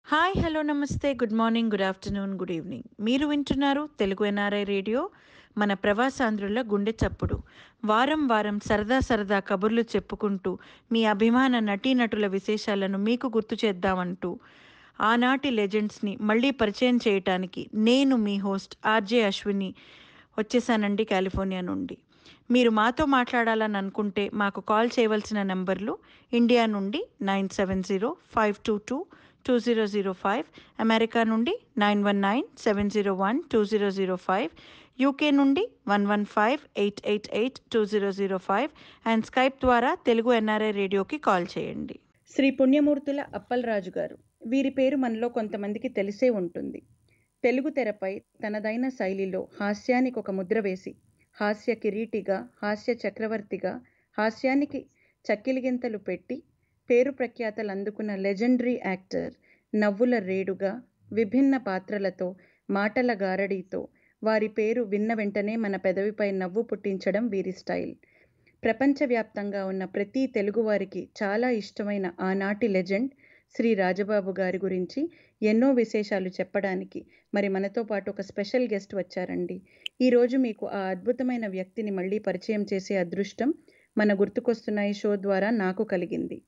Hi hello నమస్తే good morning good afternoon good evening మీరు వింటున్నారు తెలుగు ఎన్ఆర్ఐ రేడియో మన ప్రవాసాంధ్రుల గుండె చప్పుడు వారం వారం సరదా సరదా కబుర్లు చెప్పుకుంటూ మీ అభిమాన నటీనటుల విశేషాలను మీకు గుర్తు చేద్దామంటూ ఆనాటి లెజెండ్స్ని మళ్ళీ పరిచయం చేయటానికి నేను మీ హోస్ట్ ఆర్జే అశ్విని వచ్చేసానండి కాలిఫోర్నియా నుండి మీరు మాతో మాట్లాడాలని అనుకుంటే మాకు కాల్ చేయవలసిన నంబర్లు ఇండియా నుండి nine seven zero five two two two zero zero five America నుండి nine one nine seven zero one two zero zero five UK నుండి one one five eight eight eight two zero zero five and Skype ద్వారా Telugu NRI రేడియోకి call చేయండి శ్రీ పుణ్యమూర్తుల అప్పలరాజు గారు వీరి పేరు మనలో కొంతమందికి తెలిసే ఉంటుంది తెలుగు తెరపై తనదైన శైలిలో హాస్యానికి ఒక ముద్ర వేసి హాస్య కిరీటిగా హాస్య చక్రవర్తిగా హాస్యానికి చక్కిలిగింతలు పెట్టి పేరు ప్రఖ్యాతలు అందుకున్న లెజెండరీ యాక్టర్ నవ్వుల రేడుగా విభిన్న పాత్రలతో మాటల గారడీతో వారి పేరు విన్న వెంటనే మన పెదవిపై నవ్వు పుట్టించడం వీరి స్టైల్ ప్రపంచవ్యాప్తంగా ఉన్న ప్రతి తెలుగువారికి చాలా ఇష్టమైన ఆనాటి లెజెండ్ శ్రీ రాజబాబు గారి గురించి ఎన్నో విశేషాలు చెప్పడానికి మరి మనతో పాటు ఒక స్పెషల్ గెస్ట్ వచ్చారండి ఈరోజు మీకు ఆ అద్భుతమైన వ్యక్తిని మళ్ళీ పరిచయం చేసే అదృష్టం మన గుర్తుకొస్తున్నాయి షో ద్వారా నాకు కలిగింది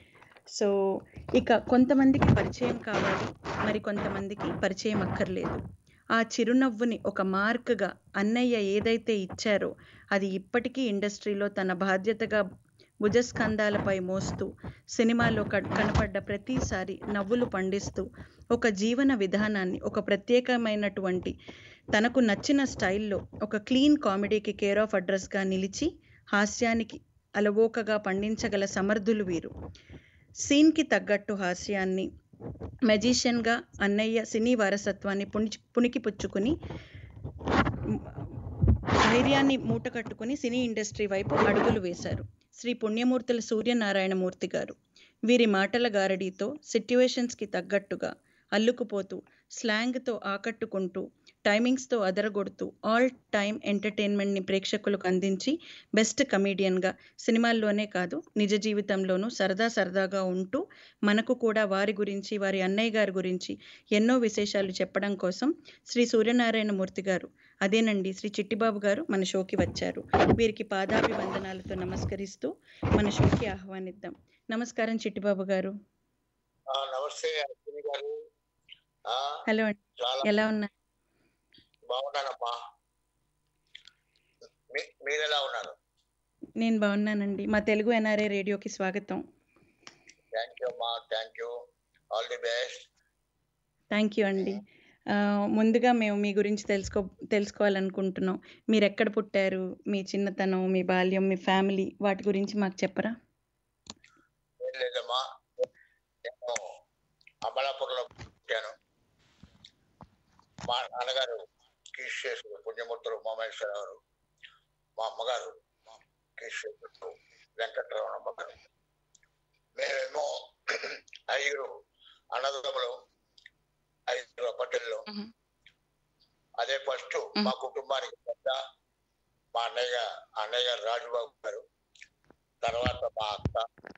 సో ఇక కొంతమందికి పరిచయం కావాలి మరి కొంతమందికి పరిచయం అక్కర్లేదు ఆ చిరునవ్వుని ఒక మార్క్గా అన్నయ్య ఏదైతే ఇచ్చారో అది ఇప్పటికీ ఇండస్ట్రీలో తన బాధ్యతగా భుజస్కంధాలపై మోస్తూ సినిమాలో కనపడ్డ ప్రతిసారి నవ్వులు పండిస్తూ ఒక జీవన విధానాన్ని ఒక ప్రత్యేకమైనటువంటి తనకు నచ్చిన స్టైల్లో ఒక క్లీన్ కామెడీకి కేర్ ఆఫ్ అడ్రస్గా నిలిచి హాస్యానికి అలవోకగా పండించగల సమర్థులు వీరు సీన్కి తగ్గట్టు హాస్యాన్ని మెజిషియన్గా అన్నయ్య సినీ వారసత్వాన్ని పుణి పుణికి పుచ్చుకుని ధైర్యాన్ని మూట కట్టుకుని సినీ ఇండస్ట్రీ వైపు అడుగులు వేశారు శ్రీ పుణ్యమూర్తుల సూర్యనారాయణమూర్తి గారు వీరి మాటల గారడీతో సిట్యువేషన్స్కి తగ్గట్టుగా అల్లుకుపోతూ స్లాంగ్తో ఆకట్టుకుంటూ టైమింగ్స్తో అదరగొడుతూ ఆల్ టైమ్ ఎంటర్టైన్మెంట్ని ప్రేక్షకులకు అందించి బెస్ట్ కమీడియన్గా సినిమాల్లోనే కాదు నిజ జీవితంలోనూ సరదా సరదాగా ఉంటూ మనకు కూడా వారి గురించి వారి అన్నయ్య గారి గురించి ఎన్నో విశేషాలు చెప్పడం కోసం శ్రీ సూర్యనారాయణమూర్తి గారు అదేనండి శ్రీ చిట్టిబాబు గారు మన షోకి వచ్చారు వీరికి పాదాభివందనాలతో నమస్కరిస్తూ మన షోకి ఆహ్వానిద్దాం నమస్కారం చిట్టిబాబు గారు నమస్తే అశ్విని గారు హలో అండి చాలా ఎలా ఉన్నారు బాగున్నానమ్మా మీరు ఎలా ఉన్నారు నేను బాగున్నానండి మా తెలుగు ఎన్ఆర్ఏ రేడియోకి స్వాగతం థ్యాంక్ యూ అమ్మా thank you all the best thank you అండి ఆ, ముందుగా మేము మీ గురించి తెలుసుకో తెలుసుకోవాలనుకుంటున్నాం మీరు ఎక్కడ పుట్టారు మీ చిన్నతనం మీ బాల్యం మీ ఫ్యామిలీ వాటి గురించి మాకు చెప్పరా ఏం లేదమ్మా నేను అమలాపురంలో పుట్టాను మా నాన్నగారు కీర్షేశ్వరు పుణ్యమూర్తులు ఉమామహేశ్వరరావు గారు మా అమ్మగారు కీర్షేశ్వరు వెంకటరమణమ్మ గారు మేమేమో ఐదుగురు అన్నదమ్ములు ఐదుగురు అప్పటిల్లో మ్మ్. అదే ఫస్ట్ మ్మ్. మా కుటుంబానికి పెద్ద మా అన్నయ్య అన్నయ్య గారు రాజుబాబు గారు తర్వాత మా అక్క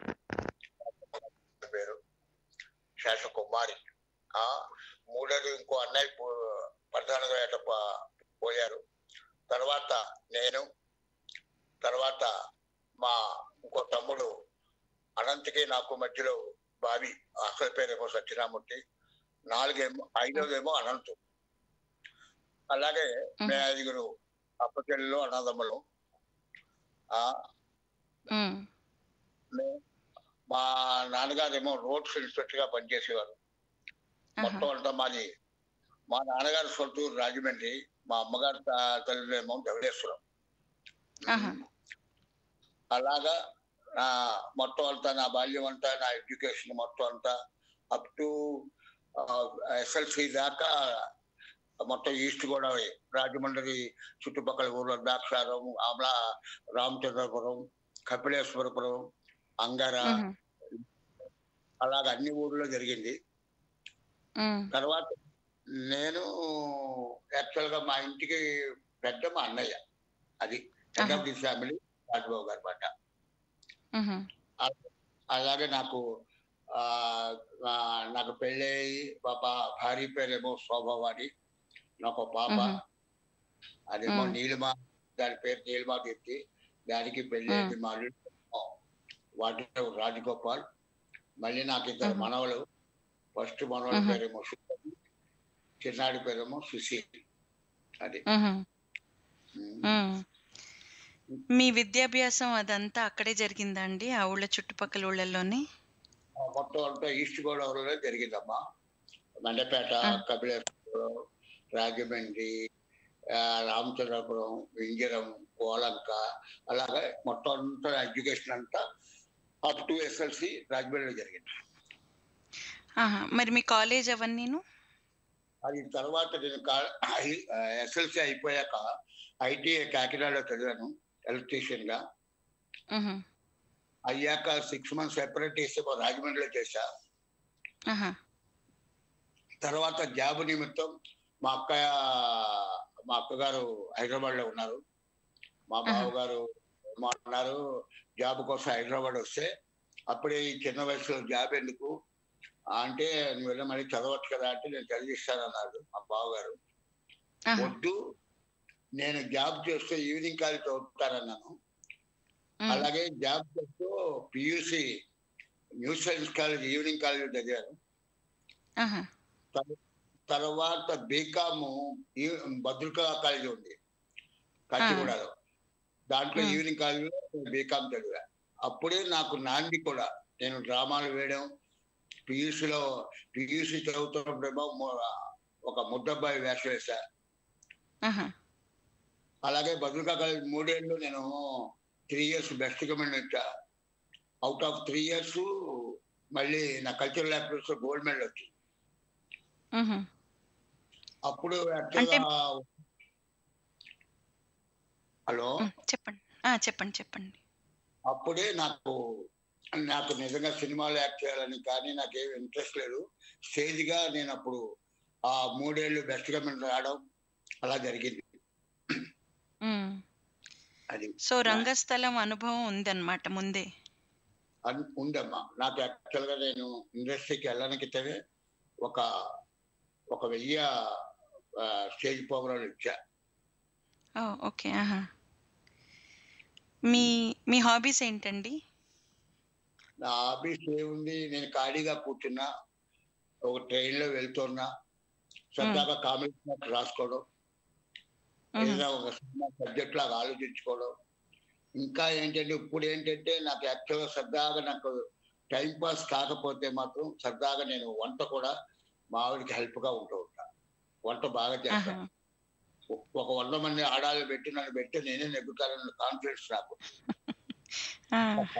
పేరు శేషకుమారి ఆ మూడోది ఇంకో అన్నయ్య పో- ప్రధానంగా ఏట పో- పోయారు తర్వాత నేను తర్వాత మా ఇంకో తమ్ముడు అనంతకి నాకు మధ్యలో బావి అసలు పేరేమో సత్యనామూర్తి నాలుగేమో ఐదోదేమో అనంతు అలాగే మే ఐదుగురు అప్పచెల్లిలో అన్నదమ్ములు ఆ మ్మ్. మే- మా నాన్నగారేమో రోడ్స్ ఇన్స్పెక్టర్ గా పనిచేసేవారు ఆహా. మొత్తం అంతా మాది మా నాన్నగారు సొంతూరు రాజమండ్రి మా అమ్మగారు త- తల్లిదేమో ధవళేశ్వరం ఆహా. అలాగా నా మొత్తం అంతా నా బాల్యం అంతా నా ఎడ్యుకేషన్ మొత్తం అంతా అప్ టు ఎస్ఎల్సి దాకా మొత్తం ఈస్ట్ గోదావరి రాజమండ్రి చుట్టుపక్కల ఊర్లో ద్రాక్షారం ఆమ్లా రామచంద్రపురం కపిలేశ్వరపురం అంగార మ్మ్. అలాగ అన్ని ఊర్లో జరిగింది మ్మ్. తర్వాత నేను యాక్చువల్ గా మా ఇంటికి పెద్ద మా అన్నయ్య అది head of the family Rajababu గారి మాట మ్మ్. అలాగే నాకు ఆ, ఆ, నాకు పెళ్ళయి పాప భార్య పేరేమో శోభవాణి నాకు ఒక పాప మ్మ్. అదేమో మ్మ్. నీలిమ దాని పేరు నీలిమ దీప్తి దానికి పెళ్లి అయింది మా అల్లుడు వాటి రాజగోపాల్ మళ్ళీ నాకు ఇద్దరు మ్మ్. మనవలు ఫస్ట్ మనవడి మ్మ్. పేరేమో సుధీర్, చిన్నాడి పేరేమో సుశీల్ అది మ్మ్. మ్మ్. మ్మ్. మీ విద్యాభ్యాసం అదంతా అక్కడే జరిగిందా అండి ఆ ఊళ్ళ చుట్టుపక్కల ఊళ్ళల్లోనే ఆ మొత్తం అంతా ఈస్ట్ గోదావరిలో జరిగిందమ్మా మండపేట ఆ. కపిలేశ్వరం రాజమండ్రి ఆ, రామచంద్రపురం వింజరం కోలంక అలాగే మొత్తం అంతా ఎడ్యుకేషన్ అంతా అప్ టు ఎస్ఎల్సి రాజమండ్రిలో జరిగింది ఆహా. మరి మీ కాలేజ్ అవన్నీను అది తర్వాత నేను ఎస్ఎల్సి అయిపోయాక ఐటీఐ కాకినాడలో చదివాను ఎలక్ట్రీషియన్ గా మ్మ్. అయ్యాక సిక్స్ మంత్స్ సెపరేట్ రాజమండ్రిలో చేశా ఆహా. తర్వాత జాబ్ నిమిత్తం మా అక్క మా అక్కగారు హైదరాబాద్ లో ఉన్నారు మా ఆహా. బావగారు మా అన్నారు జాబ్ కోసం హైదరాబాద్ వస్తే అప్పుడే ఈ చిన్న వయసులో జాబ్ ఎందుకు అంటే నువ్వు వెళ్ళి మళ్ళీ చదవచ్చు కదా అంటే నేను చదివిస్తానన్నాడు మా బావగారు ఆహా. వద్దు నేను జాబ్ చేస్తూ ఈవినింగ్ కాలేజ్ చదువుతానన్నాను మ్మ్. అలాగే జాబ్ చేస్తూ PUC new science college evening college చదివాను ఆహా. తర్వాత బీకామ్ భద్రకా కాలేజ్ ఉంది కాచిగూడలో దాంట్లో మ్మ్. ఈవినింగ్ కాలేజీలో బీకామ్ చదివా అప్పుడే నాకు నాంది కూడా నేను డ్రామాలు వేయడం పియూసీలో పియూసీ చదువుతున్నప్పుడేమో మొ- ఒక ముద్దబ్బాయి వేషం వేశా ఆహా. అలాగే భద్రకా కాలేజ్ మూడేళ్ళు నేను త్రీ ఇయర్స్ బెస్ట్ కమెంట్ వచ్చా అవుట్ ఆఫ్ త్రీ ఇయర్స్ మళ్ళీ నా కల్చరల్ యాక్టివిటీస్ గోల్డ్ మెడల్ వచ్చింది మ్మ్. అప్పుడు అంటే- యాక్చువల్గా హలో మ్మ్. చెప్పండి ఆ, చెప్పండి చెప్పండి అప్పుడే నాకు నాకు నిజంగా సినిమాలు యాక్ట్ చేయాలని కానీ నాకేం ఇంట్రెస్ట్ లేదు స్టేజ్ గా నేను అప్పుడు ఆ మూడేళ్లు బెస్ట్ కమెంట్ రావడం అలా జరిగింది మ్మ్. అది సో రంగస్థలం అనుభవం ఉందన్నమాట ముందే అన్- ఉందమ్మా నాకు యాక్చువల్ గా నేను ఇండస్ట్రీకి వెళ్ళడానికి క్రితమే ఒక ఒక వెయ్యి ఆ, స్టేజ్ ప్రోగ్రాలు ఇచ్చా ఓ ఓకే ఆహా మీ మీ హాబీస్ ఏంటండి నా హాబీస్ ఏముంది నేను ఖాళీగా కూర్చున్నా ఒక ట్రైన్ లో వెళ్తున్నా సరదాగా కామెడీ స్క్రిప్ట్ రాసుకోవడం మ్మ్. ఏదైనా ఒక సినిమా సబ్జెక్ట్ లాగా ఆలోచించుకోవడం ఇంకా ఏంటంటే ఇప్పుడు ఏంటంటే నాకు యాక్చువల్గా సరదాగా నాకు టైం పాస్ కాకపోతే మాత్రం సరదాగా నేను వంట కూడా మా ఆవిడకి హెల్ప్ గా ఉంటూ ఉంటా వంట బాగా ఆహా. చేస్తాను ఒక వంద మంది ఆడాలు పెట్టి నన్ను పెట్టి నేనే నెగ్గుతానన్న కాన్ఫిడెన్స్ నాకు ఆ.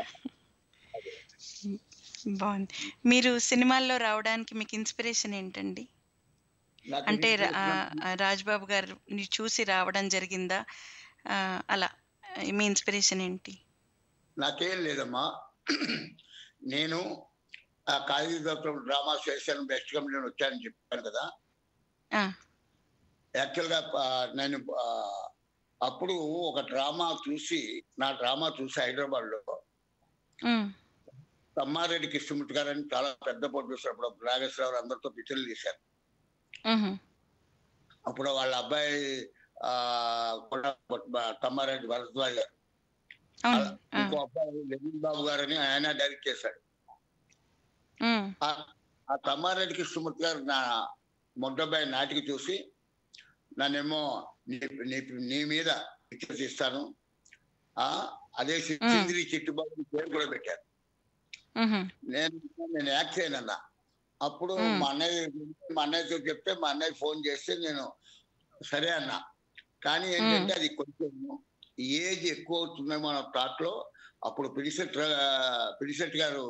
బాగుంది మీరు సినిమాల్లో రావడానికి మీకు ఇన్స్పిరేషన్ ఏంటండి నాకు అంటే రా- ఆ, inspiration- ఆ, రాజ్బాబు గారిని చూసి రావడం జరిగిందా ఆ, అలా మీ ఇన్స్పిరేషన్ ఏంటి నాకేం లేదమ్మా నేను ఆ కాళీదత్తం డ్రామా స్టేషన్ బెస్ట్ కంపెనీ వచ్చానని చెప్పాను కదా ఆ, యాక్చువల్ గా ఆ, నేను ఆ, అప్పుడు ఒక డ్రామా చూసి నా డ్రామా చూసి హైదరాబాద్ లో ఉమ్, తమ్మారెడ్డి కృష్ణమూర్తి గారు అని చాలా పెద్ద ప్రొడ్యూసర్ అప్పుడు నాగేశ్వరరావు అందరితో పిక్చర్లు తీశారు ఉహు, అప్పుడు వాళ్ళ అబ్బాయి ఆ కూడా తమ్మారెడ్డి భరద్వాజ్ గారు అవును ఆ, ఇంకో అబ్బాయి లెనిన్ బాబు గారు అని ఆయన డైరెక్ట్ చేశాడు ఉమ్, ఆ ఆ తమ్మారెడ్డి కృష్ణమూర్తి గారు నా మొట్టబ్బాయి నాటికి చూసి నన్నేమో నీ నీ- నీ మీద పిక్చర్ తీస్తాను ఆ అదే సిందిరి చిట్టుబాబు పేరు కూడా పెట్టారు ఉహు, నేను నేను యాక్ట్ చేయనన్నా అప్పుడు మ్మ్. మా అన్నయ్య మా అన్నయ్యతో చెప్తే మా అన్నయ్య ఫోన్ చేస్తే నేను సరే అన్నా కానీ ఏంటంటే అది కొంచెం ఏజ్ ఎక్కువ అవుతుందేమో అన్న థాట్ లో అప్పుడు పిడిసెట్ పిడిసెట్ గారు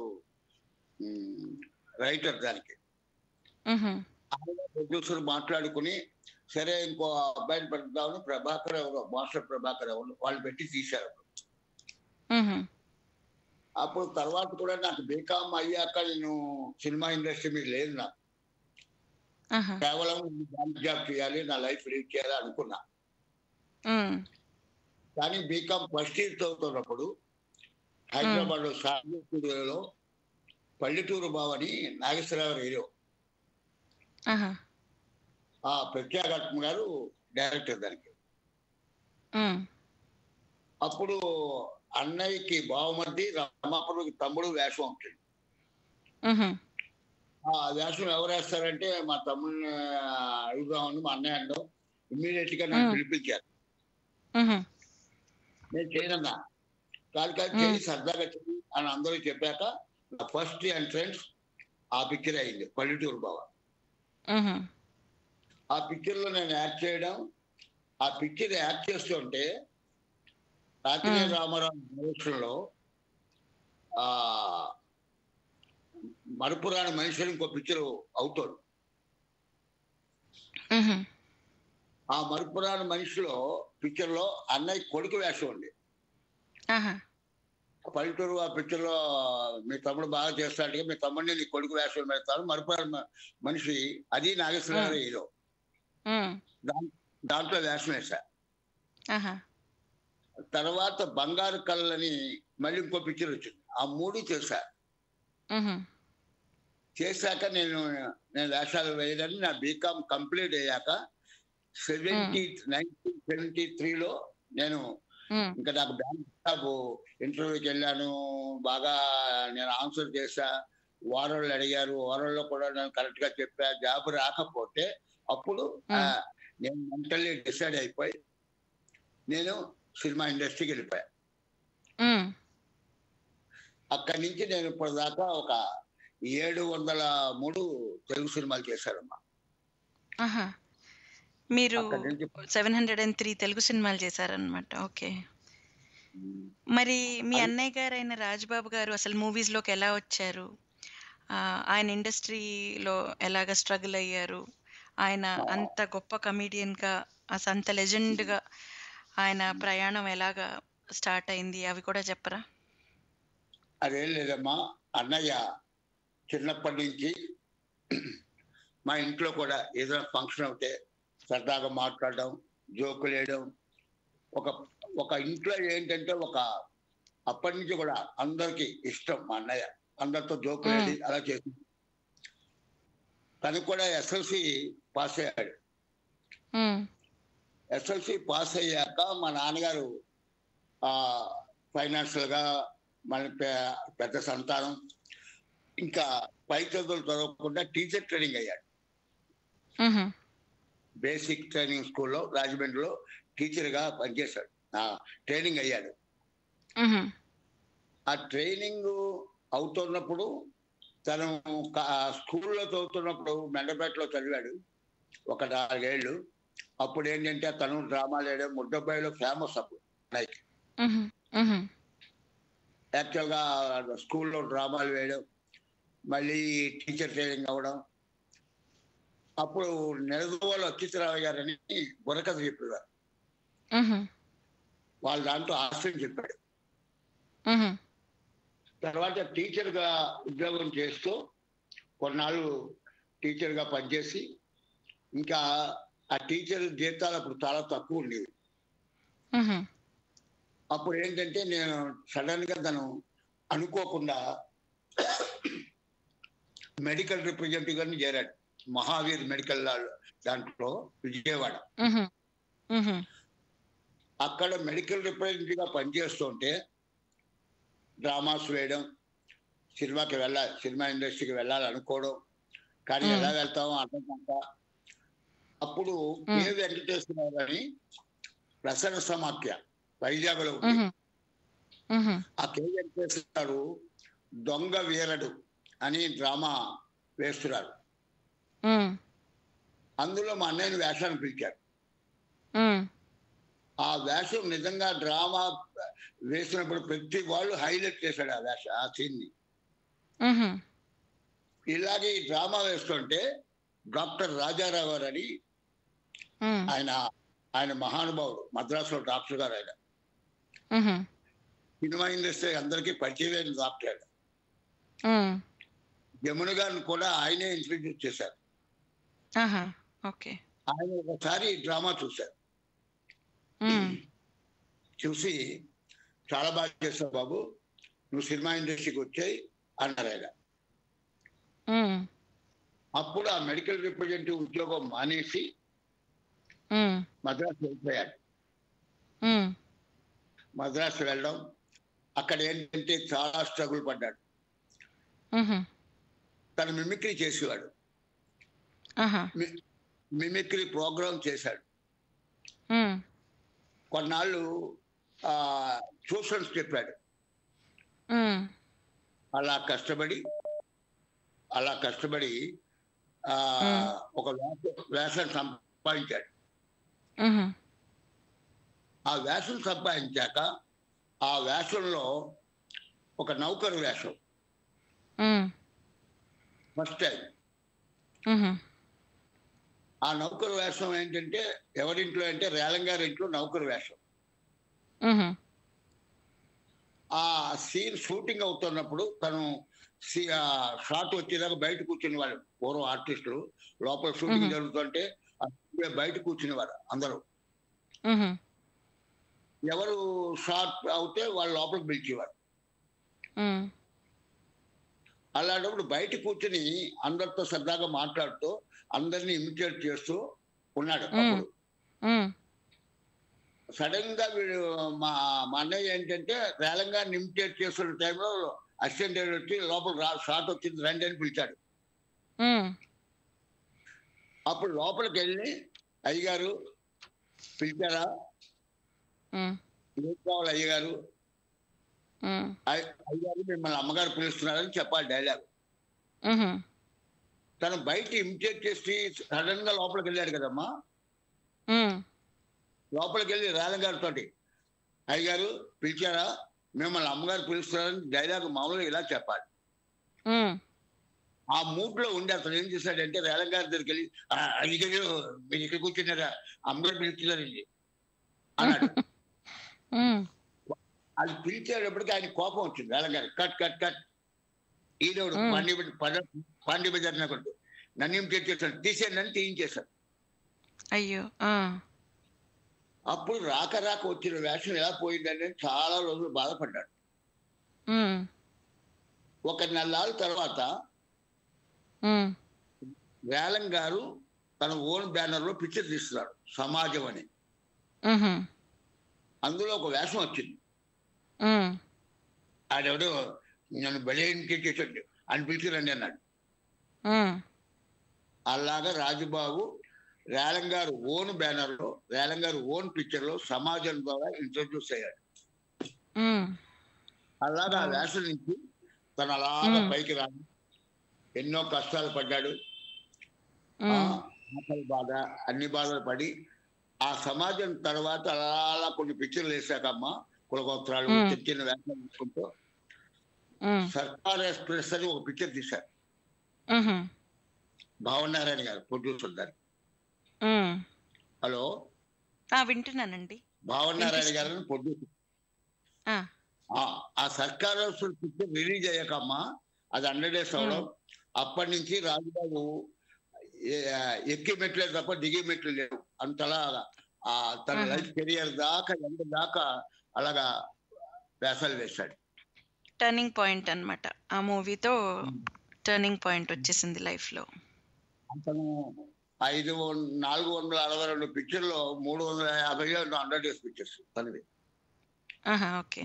రైటర్ దానికి ఉహు, ప్రొడ్యూసర్ మాట్లాడుకుని సరే ఇంకో అబ్బాయిని పెడదామని ప్రభాకర్ ఎవరు మాస్టర్ ప్రభాకర్ ఎవరు వాళ్ళు పెట్టి తీశారు ఉహు, అప్పుడు తర్వాత కూడా నాకు బీకామ్ అయ్యాక నేను సినిమా ఇండస్ట్రీ మీద లేదు నాకు ఆహా, కేవలం బ్యాంక్ జాబ్ చేయాలి నా లైఫ్ లీడ్ చేయాలి అనుకున్నా ఉమ్, కానీ బీకామ్ ఫస్ట్ ఇయర్ చదువుతున్నప్పుడు హైదరాబాద్ లో సాగి స్టూడియోలో పల్లెటూరు బావని నాగేశ్వరరావు హీరో ఆహా ఆ ప్రత్యేగాత్మ గారు డైరెక్టర్ దానికి ఉమ్, అప్పుడు అన్నయ్యకి బావమర్ది రమాపురికి తమ్ముడు వేషం ఉంటుంది ఉహు, ఆ వేషం ఎవరు వేస్తారంటే మా తమ్ముడిని అడుగుదామని మా అన్నయ్య అండం ఇమ్మీడియట్ గా నన్ను మ్. పిలిపించారు ఉహు, నేను చేయనన్నా కాదు కాదు చేయి సరదాగా చెయ్యి అని అందరూ చెప్పాక నా ఫస్ట్ ఎంట్రన్స్ ఆ పిక్చర్ అయింది పల్లెటూరు బావ ఉహు, ఆ పిక్చర్ లో నేను యాక్ట్ చేయడం ఆ పిక్చర్ యాక్ట్ చేస్తుంటే రాత్రి మ్. రామారావు డైరెక్షన్ లో ఆ మరుపురాని మనుషులు ఇంకో పిక్చర్ అవుతాడు ఉహు, ఆ మరుపురాని మనిషిలో పిక్చర్ లో అన్నయ్య కొడుకు వేషం ఉంది ఆహా పల్లెటూరు ఆ పిక్చర్ లో మీ తమ్ముడు బాగా చేస్తాడు మీ తమ్ముడిని నీ కొడుకు వేషం పెడతారు మరుపురాని మ- మనిషి అది నాగేశ్వరరావు హీరో ఉమ్, దాంట్లో వేషం వేశా ఆహా తర్వాత బంగారు కళ్ళని మళ్ళీ ఇంకో పిక్చర్ వచ్చింది ఆ మూడు చేశా ఉహు, చేశాక నేను నేను వేషాలు వేయదని నా బీకామ్ కంప్లీట్ అయ్యాక సెవెంటీ నైన్టీన్ సెవెంటీ త్రీలో నేను ఉమ్, ఇంకా నాకు బ్యాంక్ జాబ్ ఇంటర్వ్యూకి వెళ్ళాను బాగా నేను ఆన్సర్ చేశా వారంలో అడిగారు వారంలో కూడా నేను కరెక్ట్ గా చెప్పా జాబ్ రాకపోతే అప్పుడు ఆ, నేను మెంటల్లీ డిసైడ్ అయిపోయి నేను సినిమా ఇండస్ట్రీకి వెళ్ళిపోయా ఉమ్, అక్కడి నుంచి నేను ఇప్పటిదాకా ఒక ఏడు వందల మూడు తెలుగు సినిమాలు చేశానమ్మా ఆహా మీరు అక్కడి నుంచి seven hundred and three Telugu సినిమాలు చేశారనమాట ఓకే మరి మీ అది- అన్నయ్య గారు అయిన రాజ్బాబు గారు అసలు మూవీస్ లోకి ఎలా వచ్చారు ఆ, ఆయన ఇండస్ట్రీలో ఎలాగ స్ట్రగుల్ అయ్యారు ఆయన అంత గొప్ప కమీడియన్ గా అసలు అంత లెజెండ్ గా ఆయన ప్రయాణం ఎలాగా స్టార్ట్ అయింది అవి కూడా చెప్పరా అదేం లేదమ్మా అన్నయ్య చిన్నప్పటి నుంచి మా ఇంట్లో కూడా ఏదైనా ఫంక్షన్ అవుతే సరదాగా మాట్లాడడం జోకులు వేయడం ఒక ఒక ఇంట్లో ఏంటంటే ఒక అప్పటి నుంచి కూడా అందరికి ఇష్టం మా అన్నయ్య అందరితో జోకులు వేసి అలా చేసింది తను కూడా ఎస్ఎల్సి పాస్ అయ్యాడు ఉమ్, ఎస్ఎల్సి పాస్ అయ్యాక మా నాన్నగారు ఆ ఫైనాన్షియల్ గా మన పె- పెద్ద సంతానం ఇంకా పై చదువులు చదవకుండా టీచర్ ట్రైనింగ్ అయ్యాడు ఉహు, బేసిక్ ట్రైనింగ్ స్కూల్లో రాజమండ్రిలో టీచర్ గా పనిచేశాడు ఆ ట్రైనింగ్ అయ్యాడు ఉహు, ఆ ట్రైనింగ్ అవుతున్నప్పుడు తను క- ఆ స్కూల్లో చదువుతున్నప్పుడు మెండపేటలో చదివాడు ఒక నాలుగేళ్ళు అప్పుడు ఏంటంటే తను డ్రామాలు వేయడం ముద్దబ్బాయిలో ఫేమస్ అప్పుడు లైక్ ఉహు, ఉహు, యాక్చువల్గా స్కూల్లో డ్రామాలు వేయడం మళ్ళీ టీచర్ ట్రైనింగ్ అవ్వడం అప్పుడు నెలదోవల అచ్యుతరావు గారని బుర్రకథ చెప్పేవారు ఉహు, వాళ్ళ దాంట్లో ఆశ్రయం చెప్పాడు ఉహు, తర్వాత టీచర్ గా ఉద్యోగం చేస్తూ కొన్నాళ్ళు టీచర్ గా పనిచేసి ఇంకా ఆ టీచర్ జీతాలు అప్పుడు చాలా తక్కువ ఉండేవి ఉహు, అప్పుడు ఏంటంటే నేను సడన్ గా తను అనుకోకుండా మెడికల్ రిప్రజెంటేటివ్ గారిని చేరాడు మహావీర్ మెడికల్ దాంట్లో విజయవాడ ఉహు, ఉహు, అక్కడ మెడికల్ రిప్రజెంటేటివ్ గా పనిచేస్తుంటే డ్రామాస్ వేయడం సినిమాకి వెళ్ళాలి సినిమా ఇండస్ట్రీకి వెళ్ళాలి అనుకోవడం కానీ మ్మ్. ఎలా వెళ్తామో అర్థం కాక అప్పుడు మ్మ్. కే వెంకటేశ్వరరావు అని ప్రసన్న సమాఖ్య వైజాగ్ లో ఉంది ఉహు, ఉహు, ఆ కే వెంకటేశ్వరరావు దొంగ వీరడు అని డ్రామా వేస్తున్నారు ఉమ్, అందులో మా అన్నయ్యని వేషాన్ని పిలిచారు ఉమ్, ఆ వేషం నిజంగా డ్రామా వేసినప్పుడు ప్రతి వాళ్ళు హైలైట్ చేశాడు ఆ వేష ఆ సీన్ ని ఉహు, ఇలాగే ఈ డ్రామా వేస్తుంటే డాక్టర్ రాజారావు గారు అని ఉమ్, ఆయన ఆయన మహానుభావుడు మద్రాసులో డాక్టర్ గారు ఆయన ఉహు, సినిమా ఇండస్ట్రీ అందరికీ పరిచయమైన డాక్టర్ ఆయన ఉమ్, యమున గారిని కూడా ఆయనే ఇంట్రడ్యూస్ చేశారు ఆహా ఓకే ఆయన ఒకసారి ఈ డ్రామా చూశారు ఉమ్, చూసి చాలా బాగా చేస్తావు బాబు నువ్వు సినిమా ఇండస్ట్రీకి వచ్చాయి అన్నారు ఆయన ఉమ్, అప్పుడు ఆ మెడికల్ రిప్రజెంటేటివ్ ఉద్యోగం మానేసి ఉమ్, మద్రాసు వెళ్ళిపోయాడు ఉమ్, మద్రాసు వెళ్ళడం అక్కడ ఏంటంటే చాలా స్ట్రగుల్ పడ్డాడు ఉహు, తను మిమిక్రీ చేసేవాడు ఆహా, మి- మిమిక్రీ ప్రోగ్రామ్ చేశాడు ఉమ్, కొన్నాళ్ళు ఆ ట్యూషన్స్ చెప్పాడు ఉమ్, అలా కష్టపడి అలా కష్టపడి ఆ మ్మ్. ఒక వేస- వేసం సంపాదించాడు ఉహు, ఆ వేషం సంపాదించాక ఆ వేషంలో ఒక నౌకరు వేషం ఉమ్, ఫస్ట్ టైం ఉహు, ఆ నౌకరు వేషం ఏంటంటే ఎవరింట్లో అంటే రేలంగారి ఇంట్లో నౌకరు వేషం ఉహు, ఆ సీన్ షూటింగ్ అవుతున్నప్పుడు తను సి- ఆ షాట్ వచ్చేదాకా బయట కూర్చునేవాడు పూర్వం ఆర్టిస్టులు లోపల షూటింగ్ మ్మ్. జరుగుతుంటే ఆ బయట కూర్చునేవారు అందరూ ఉహు, ఎవరు షాట్ అవుతే వాళ్ళు లోపలికి పిలిచేవారు ఉమ్, అలాంటప్పుడు బయట కూర్చుని అందరితో సరదాగా మాట్లాడుతూ అందరినీ ఇమిటేట్ చేస్తూ ఉన్నాడు మ్మ్. అప్పుడు ఉమ్, సడన్ గా వీడు మా మా అన్నయ్య ఏంటంటే రేలంగా ఇమిటేట్ చేస్తున్న టైంలో అసిస్టెంట్ డైరెక్టర్ వచ్చి లోపల రా షాట్ వచ్చింది రండి అని పిలిచాడు ఉమ్, అప్పుడు లోపలికి వెళ్ళి అయ్యగారు పిలిచారా ఉమ్, ఏం కావాలి అయ్యగారు ఉమ్, అయ్- అయ్యగారు మిమ్మల్ని అమ్మగారు పిలుస్తున్నారని చెప్పాలి డైలాగ్ ఉహు, తను బయట ఇమిటేట్ చేసి సడన్ గా లోపలికి వెళ్ళాడు కదమ్మా ఉమ్, లోపలికి వెళ్ళి రాజగారితో అయ్యగారు పిలిచారా మిమ్మల్ని అమ్మగారు పిలుస్తున్నారని డైలాగ్ మామూలుగా ఇలా చెప్పాలి ఉమ్, ఆ మూడ్ లో ఉండి అతను ఏం చేశాడంటే రేలం గారి దగ్గరికి వెళ్ళి "ఆ, అయ్యగారు మీరు ఇక్కడ కూర్చున్నారా అమ్మగారు పిలుస్తున్నారండి అన్నాడు ఉమ్, అది పిలిచేటప్పటికి ఆయన కోపం వచ్చింది రేలం గారు కట్ కట్ కట్ ఈడోడు మ్మ్. పాండ్య పాండ్య బజార్ నగడు నన్ను ఏం చేసేసాడు తీసేయండి తీయించేశాడు అయ్యో ఆ, అప్పుడు రాక రాక వచ్చిన వేషం ఎలా పోయిందని చాలా రోజులు బాధపడ్డాడు ఉమ్, ఒక నెలల తర్వాత ఉమ్, వేలం గారు తన ఓన్ బ్యానర్ లో పిక్చర్ తీస్తున్నాడు సమాజం అని ఉహు, అందులో ఒక వేషం వచ్చింది ఉమ్, ఆడెవడో నన్ను బలే చేసాడు అని పిలిచిరండి అన్నాడు ఉమ్, అలాగా రాజుబాబు రేలం గారు ఓన్ బ్యానర్ లో రేలం గారు ఓన్ పిక్చర్ లో సమాజం ద్వారా ఇంట్రడ్యూస్ అయ్యాడు ఉమ్, అలాగా ఆ Oh. వేషం నుంచి తను అలాగా Hmm. పైకి రాడు ఎన్నో కష్టాలు పడ్డాడు ఆ, ఉమ్, ఆకలి బాధ అన్ని బాధలు పడి ఆ సమాజం తర్వాత అలా అలా కొన్ని పిక్చర్లు వేసాకమ్మ కులగోత్రాలు Hmm. చిన్న చిన్న వేషాలు తీసుకుంటూ ఉమ్, సర్కార్ ఎక్స్ప్రెస్ అని ఒక పిక్చర్ తీశారు ఉహు, భావనారాయణ గారు ప్రొడ్యూసర్ దాన్ని ఉమ్. హలో ఆ, వింటున్నానండి భావనారాయణ గారు ప్రొడ్యూసర్ ఆ, ఆ సర్కార్ పిక్చర్ రిలీజ్ అయ్యాకమ్మా అది హండ్రెడ్ డేస్ అవడం అప్పటి నుంచి రాజుబాబు ఏ- ఎక్కి మెట్లే తప్ప దిగే మెట్లు లేవు అంతలా ఆ తన ఆహా. లైఫ్ కెరియర్ దాకా ఎంత దాకా అలాగా వేసాలు వేశాడు టర్నింగ్ పాయింట్ అన్నమాట ఆ మూవీతో టర్నింగ్ పాయింట్ వచ్చేసింది లైఫ్ లో అతను ఐదు వం- నాలుగు వందల అరవై రెండు పిక్చర్లో మూడు వందల యాభై హండ్రెడ్ డేస్ పిక్చర్స్ తనవి ఆహా ఓకే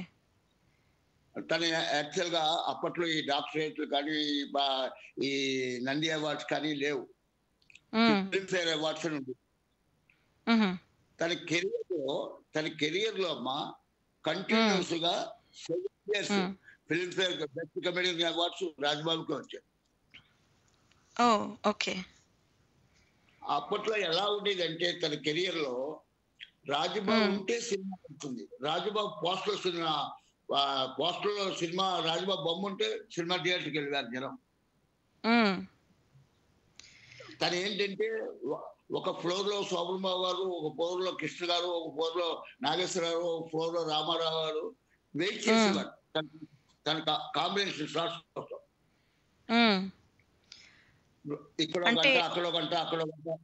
తను యాక్చువల్ గా అప్పట్లో ఈ డాక్టరేట్లు కానీ బా- ఈ నంది అవార్డ్స్ కానీ లేవు ఉమ్, ఫిల్మ్ఫేర్ అవార్డ్స్ అని ఉంది ఉహు, తన కెరియర్ లో తన కెరియర్ లో అమ్మా కంటిన్యూస్ గా సెవెన్ ఇయర్స్ ఉమ్. ఫిల్మ్ఫేర్ బెస్ట్ కమెడియన్ అవార్డ్స్ రాజ్బాబుకి వచ్చాయి ఓ ఓకే అప్పట్లో ఎలా ఉండేది అంటే తన కెరియర్ లో రాజబాబు Hmm. ఉంటే సినిమా ఉంటుంది రాజబాబు పోస్టర్ సినిమా పోస్టర్ లో సినిమా రాజబాబు బొమ్మ ఉంటే సినిమా థియేటర్కి వెళ్ళారు జనం ఉమ్, తను ఏంటంటే ఒ- ఒక ఫ్లోర్ లో శోభనబాబు గారు ఒక ఫ్లోర్ లో కృష్ణ గారు ఒక ఫ్లోర్ లో నాగేశ్వరరావు ఒక ఫ్లోర్ లో రామారావు గారు వెయిట్ చేసేవారు తన- తన కాంబినేషన్ షార్ట్స్ కోసం ఉమ్. ఇక్కడ ఒక అంటే- గంట అక్కడ ఒక గంట అక్కడ ఒక గంట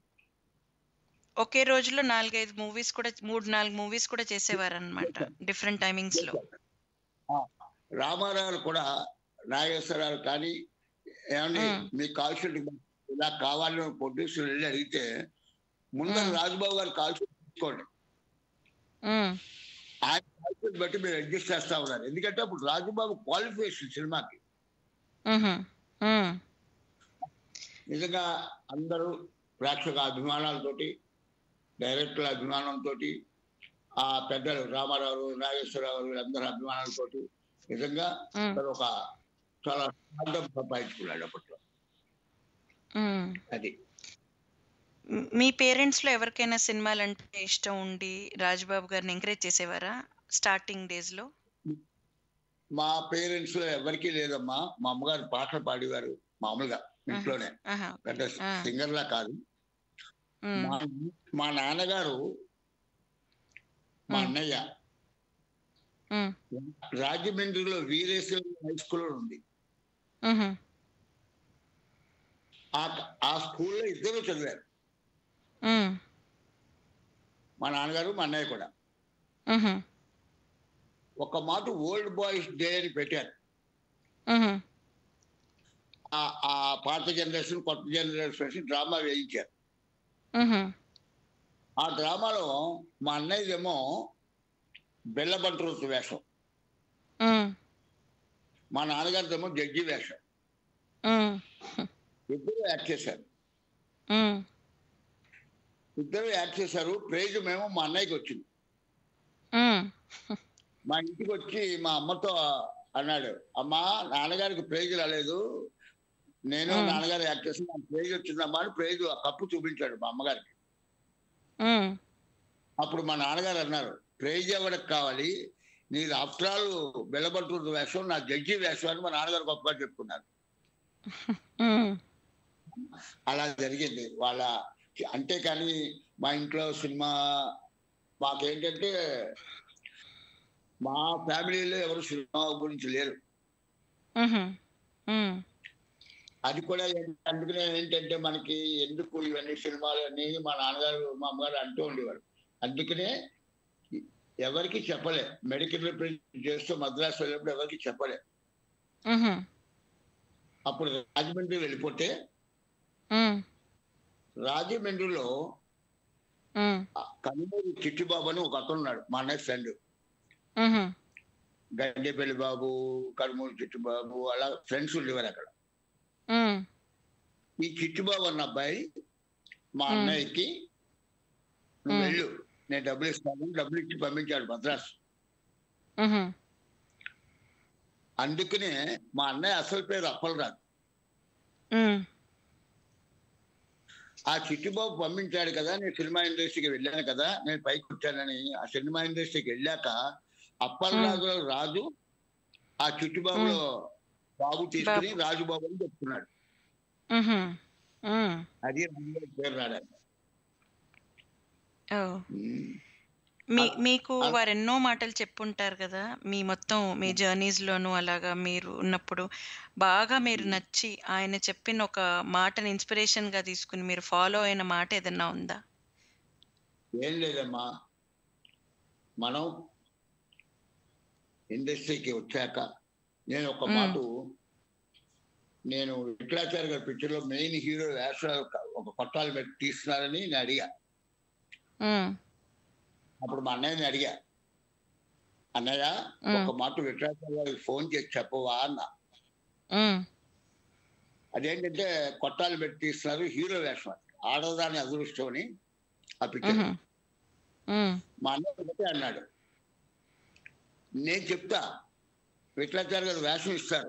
ఒకే రోజులో నాలుగైదు మూవీస్ కూడా మూడు నాలుగు మూవీస్ కూడా చేసేవారు అనమాట డిఫరెంట్ టైమింగ్స్ లో రామారావు కూడా నాగేశ్వరరావు కానీ ఏమండి మ్మ్. మీకు కాల్ షీట్ ఇలా కావాలని ప్రొడ్యూసర్ వెళ్ళి అడిగితే ముందర మ్మ్. రాజుబాబు గారు కాల్ షీట్ తీసుకోండి ఉమ్, ఆయన కాల్ షీట్ బట్టి మీరు అడ్జస్ట్ చేస్తా ఉన్నారు ఎందుకంటే అప్పుడు రాజుబాబు క్వాలిఫికేషన్ సినిమాకి ఉహుం, ఉమ్, నిజంగా అందరూ ప్రేక్షక అభిమానాలతోటి డైరెక్టర్ల అభిమానంతో ఆ పెద్దలు రామారావు నాగేశ్వరరావు వీళ్ళందరూ అభిమానాలతోటి నిజంగా ఉమ్, అతను ఒక చాలా ఆనందం సంపాదించుకున్నాడు అప్పట్లో ఉమ్. అది మ్- మీ పేరెంట్స్ లో ఎవరికైనా సినిమాలు అంటే ఇష్టం ఉండి రాజుబాబు గారిని ఎంకరేజ్ చేసేవారా స్టార్టింగ్ డేస్ లో మా పేరెంట్స్ లో ఎవరికీ లేదమ్మా మా అమ్మగారు పాటలు పాడేవారు మామూలుగా ఇంట్లోనే ఆహా, పెద్ద ఆ. సింగర్ లా కాదు ఉమ్, మా మా నాన్నగారు మా మ్. అన్నయ్య ఉమ్, రాజమండ్రిలో వీరేశ్వర హై స్కూల్ ఉంది ఉహుం, ఆ ఆ స్కూల్లో ఇద్దరు చదివారు ఉమ్, మా నాన్నగారు మా అన్నయ్య కూడా ఉహుం, ఒక మాట ఓల్డ్ బాయ్స్ డే అని పెట్టారు ఉహుం, ఆ ఆ పాత జనరేషన్ కొత్త జనరేషన్ డ్రామా వేయించారు ఉహుం, ఆ డ్రామాలో మా అన్నయ్యదేమో బెల్లబంట్రోతు వేషం ఉమ్, మా నాన్నగారిదేమో జడ్జి వేషం ఉమ్, ఇద్దరు యాక్ట్ చేశారు ఉమ్, ఇద్దరు యాక్ట్ చేశారు ప్రైజ్ మేము మా అన్నయ్యకి వచ్చింది ఉమ్, మా ఇంటికి వచ్చి మా అమ్మతో అన్నాడు అమ్మా నాన్నగారికి ప్రైజ్ రాలేదు నేను మ్మ్. నాన్నగారు యాక్ట్ చేసి నాకు ప్రైజ్ వచ్చిందమ్మా అని ప్రైజ్ ఆ కప్పు చూపించాడు మా అమ్మగారికి ఉమ్, అప్పుడు మా నాన్నగారు అన్నారు ప్రైజ్ ఎవరికి కావాలి నీది ఆఫ్టర్ ఆల్ బెల్లబట్టు వేషం నా జడ్జి వేషం అని మా నాన్నగారు గొప్పగా చెప్పుకున్నారు ఉమ్, అలా జరిగింది వాళ్ళ అంతేకాని మా ఇంట్లో సినిమా మాకేంటంటే మా ఫ్యామిలీలో ఎవరు సినిమా గురించి లేరు ఉహుం, ఉమ్, అది కూడా ఏంటి- అందుకనే ఏంటంటే మనకి ఎందుకు ఇవన్నీ సినిమాలు అని మా నాన్నగారు మా అమ్మగారు అంటూ ఉండేవారు అందుకనే ఎవరికి చెప్పలే మెడికల్ రిప్రజెంట్ చేస్తూ మద్రాసు వెళ్ళినప్పుడు ఎవరికి చెప్పలే ఉహుం, అప్పుడు రాజమండ్రి వెళ్ళిపోతే ఉమ్, రాజమండ్రిలో ఉమ్, కన్నూరు చిట్టిబాబు అని ఒక అతను ఉన్నాడు మా అన్నయ్య ఫ్రెండ్ ఉహుం, గండేపల్లి బాబు కడుమూరు చిట్టిబాబు అలా ఫ్రెండ్స్ ఉండేవారు అక్కడ ఉమ్, ఈ చిట్టిబాబు అన్న అబ్బాయి మా మ్మ్. అన్నయ్యకి నువ్వు మ్మ్. వెళ్ళు నేను డబ్బులు ఇస్తాను డబ్బులు ఇచ్చి పంపించాడు మద్రాసు ఉహుం, అందుకనే మా అన్నయ్య అసలు పేరు అప్పలరాజు ఉమ్, ఆ చిట్టిబాబు పంపించాడు కదా నేను సినిమా ఇండస్ట్రీకి వెళ్ళాను కదా నేను పైకి వచ్చానని ఆ సినిమా ఇండస్ట్రీకి వెళ్ళాక అప్పలరాజులో రాజు ఆ చిట్టిబాబులో బాబు తీసుకుని రాజుబాబు అని చెప్తున్నాడు ఉహుం, ఉమ్, అది రాజుగారి పేరు రాడాలి ఓ మీ మీకు వారు ఎన్నో మాటలు చెప్పుంటారు కదా మీ మొత్తం మీ జర్నీస్ లోను అలాగా మీరు ఉన్నప్పుడు బాగా మీరు నచ్చి ఆయన చెప్పిన ఒక మాటని ఇన్స్పిరేషన్ గా తీసుకుని మీరు ఫాలో అయిన మాట ఏదన్నా ఉందా ఏం లేదమ్మా మనం ఇండస్ట్రీకి వచ్చాక నేను ఒక మ్మ్. మాట నేను విఠలాచార్య గారి పిక్చర్ లో మెయిన్ హీరో వేషాలు ఒక పట్టాలు పెట్టి తీస్తున్నారని నేను అడిగా ఉమ్, అప్పుడు మా అన్నయ్యని అడిగా అన్నయ్య మ్మ్. ఒక మాట విఠలాచార్య గారికి ఫోన్ చేసి చెప్పవా అన్న ఉమ్, అదేంటంటే కొట్టాలు పెట్టి తీస్తున్నారు హీరో వేషం అది. ఆడదాని అదృష్టం అని ఆ పిక్చర్ ఉహుం, ఉమ్, మా అన్నయ్య ఒకటే అన్నాడు నేను చెప్తా విఠలాచార్య గారు వేషం ఇస్తారు